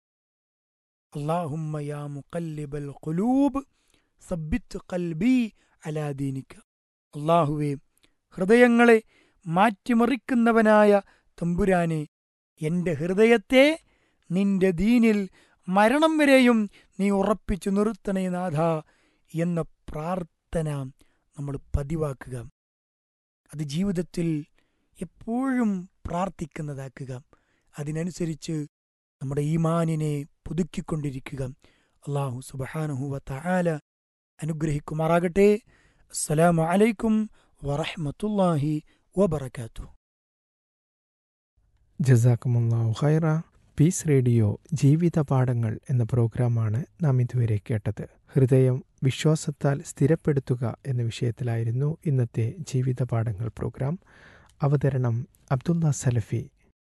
Speaker 8: അള്ളാഹുമ്മ യാ മുഖല്ലിബൽ ഖുലൂബ് സബ്ബിത്ത് ഖൽബി അലാ ദീനിക അള്ളാഹുവേ ഹൃദയങ്ങളെ മാറ്റിമറിക്കുന്നവനായ തമ്പുരാനെ എന്റെ ഹൃദയത്തെ നിന്റെ ദീനിൽ മരണം വരെയും നീ ഉറപ്പിച്ചു നിർത്തണേ നാഥ എന്ന പ്രാർത്ഥന നമ്മൾ പതിവാക്കുക അത് ജീവിതത്തിൽ എപ്പോഴും പ്രാർത്ഥിക്കുന്നതാക്കുക അതിനനുസരിച്ച് നമ്മുടെ ഈമാനിനെ പുതുക്കിക്കൊണ്ടിരിക്കുക അള്ളാഹു സുബഹാനഹുവ തആല അനുഗ്രഹിക്കുമാറാകട്ടെ അസ്സലാമു അലൈക്കും വറഹ്മത്തുള്ളാഹി വബറകാതുഹു
Speaker 7: ജസാക്കുമുല്ലാഹു ഖൈറ പീസ് റേഡിയോ ജീവിത പാഠങ്ങൾ എന്ന പ്രോഗ്രാമാണ് നാം ഇതുവരെ കേട്ടത് ഹൃദയം വിശ്വാസത്താൽ സ്ഥിരപ്പെടുത്തുക എന്ന വിഷയത്തിലായിരുന്നു ഇന്നത്തെ ജീവിത പാഠങ്ങൾ പ്രോഗ്രാം അവതരണം അബ്ദുള്ള സലഫി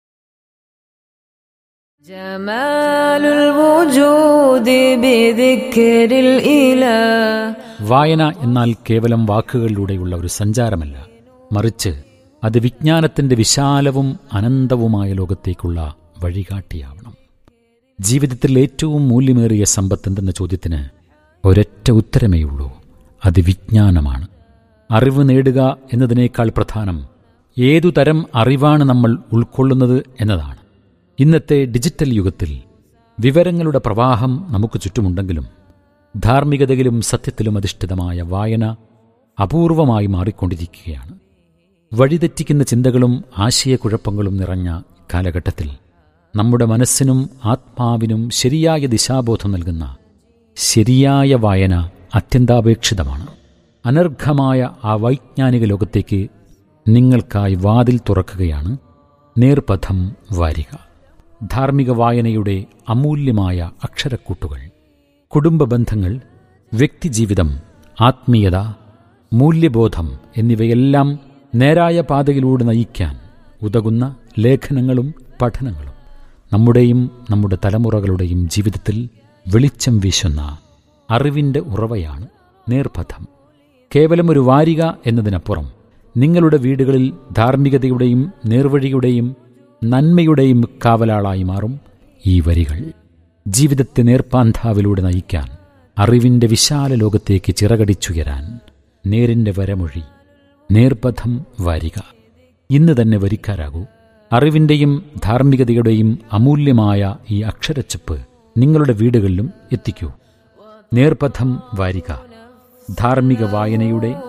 Speaker 9: جمال الوجود بذكر الإله
Speaker 2: വായന എന്നാൽ കേവലം വാക്കുകളിലൂടെയുള്ള ഒരു സഞ്ചാരമല്ല മറിച്ച് അത് വിജ്ഞാനത്തിന്റെ വിശാലവും അനന്തവുമായ ലോകത്തേക്കുള്ള വഴികാട്ടിയാവണം ജീവിതത്തിൽ ഏറ്റവും മൂല്യമേറിയ സമ്പത്ത് എന്തെന്ന ചോദ്യത്തിന് ഒരൊറ്റ ഉത്തരമേയുള്ളൂ അത് വിജ്ഞാനമാണ് അറിവ് നേടുക എന്നതിനേക്കാൾ പ്രധാനം ഏതു തരം അറിവാണ് നമ്മൾ ഉൾക്കൊള്ളുന്നത് എന്നതാണ് ഇന്നത്തെ ഡിജിറ്റൽ യുഗത്തിൽ വിവരങ്ങളുടെ പ്രവാഹം നമുക്ക് ചുറ്റുമുണ്ടെങ്കിലും ധാർമ്മികതയിലും സത്യത്തിലും അധിഷ്ഠിതമായ വായന അപൂർവമായി മാറിക്കൊണ്ടിരിക്കുകയാണ് വഴിതെറ്റിക്കുന്ന ചിന്തകളും ആശയക്കുഴപ്പങ്ങളും നിറഞ്ഞ കാലഘട്ടത്തിൽ നമ്മുടെ മനസ്സിനും ആത്മാവിനും ശരിയായ ദിശാബോധം നൽകുന്ന ശരിയായ വായന അത്യന്താപേക്ഷിതമാണ് അനർഘമായ ആ വൈജ്ഞാനിക ലോകത്തേക്ക് നിങ്ങൾക്കായി വാതിൽ തുറക്കുകയാണ് നേർപഥം വാരിക ധാർമ്മിക വായനയുടെ അമൂല്യമായ അക്ഷരക്കൂട്ടുകൾ കുടുംബ ബന്ധങ്ങൾ വ്യക്തിജീവിതം ആത്മീയത മൂല്യബോധം എന്നിവയെല്ലാം നേരായ പാതയിലൂടെ നയിക്കാൻ ഉതകുന്ന ലേഖനങ്ങളും പഠനങ്ങളും നമ്മുടെയും നമ്മുടെ തലമുറകളുടെയും ജീവിതത്തിൽ വെളിച്ചം വീശുന്ന അറിവിൻ്റെ ഉറവയാണ് നേർപഥം കേവലം ഒരു വാരിക എന്നതിനപ്പുറം നിങ്ങളുടെ വീടുകളിൽ ധാർമ്മികതയുടെയും നേർവഴിയുടെയും നന്മയുടെയും കാവലാളായി മാറും ഈ വരികൾ ജീവിതത്തെ നേർപ്പാന്താവിലൂടെ നയിക്കാൻ അറിവിൻ്റെ വിശാല ലോകത്തേക്ക് ചിറകടിച്ചുയരാൻ നേരിൻ്റെ വരമൊഴി നേർപഥം വാരിക ഇന്ന് തന്നെ വരിക്കാരാകൂ അറിവിൻ്റെയും ധാർമ്മികതയുടെയും അമൂല്യമായ ഈ അക്ഷരച്ചപ്പ് നിങ്ങളുടെ വീടുകളിലും എത്തിക്കൂ നേർപഥം വാരിക ധാർമ്മിക വായനയുടെ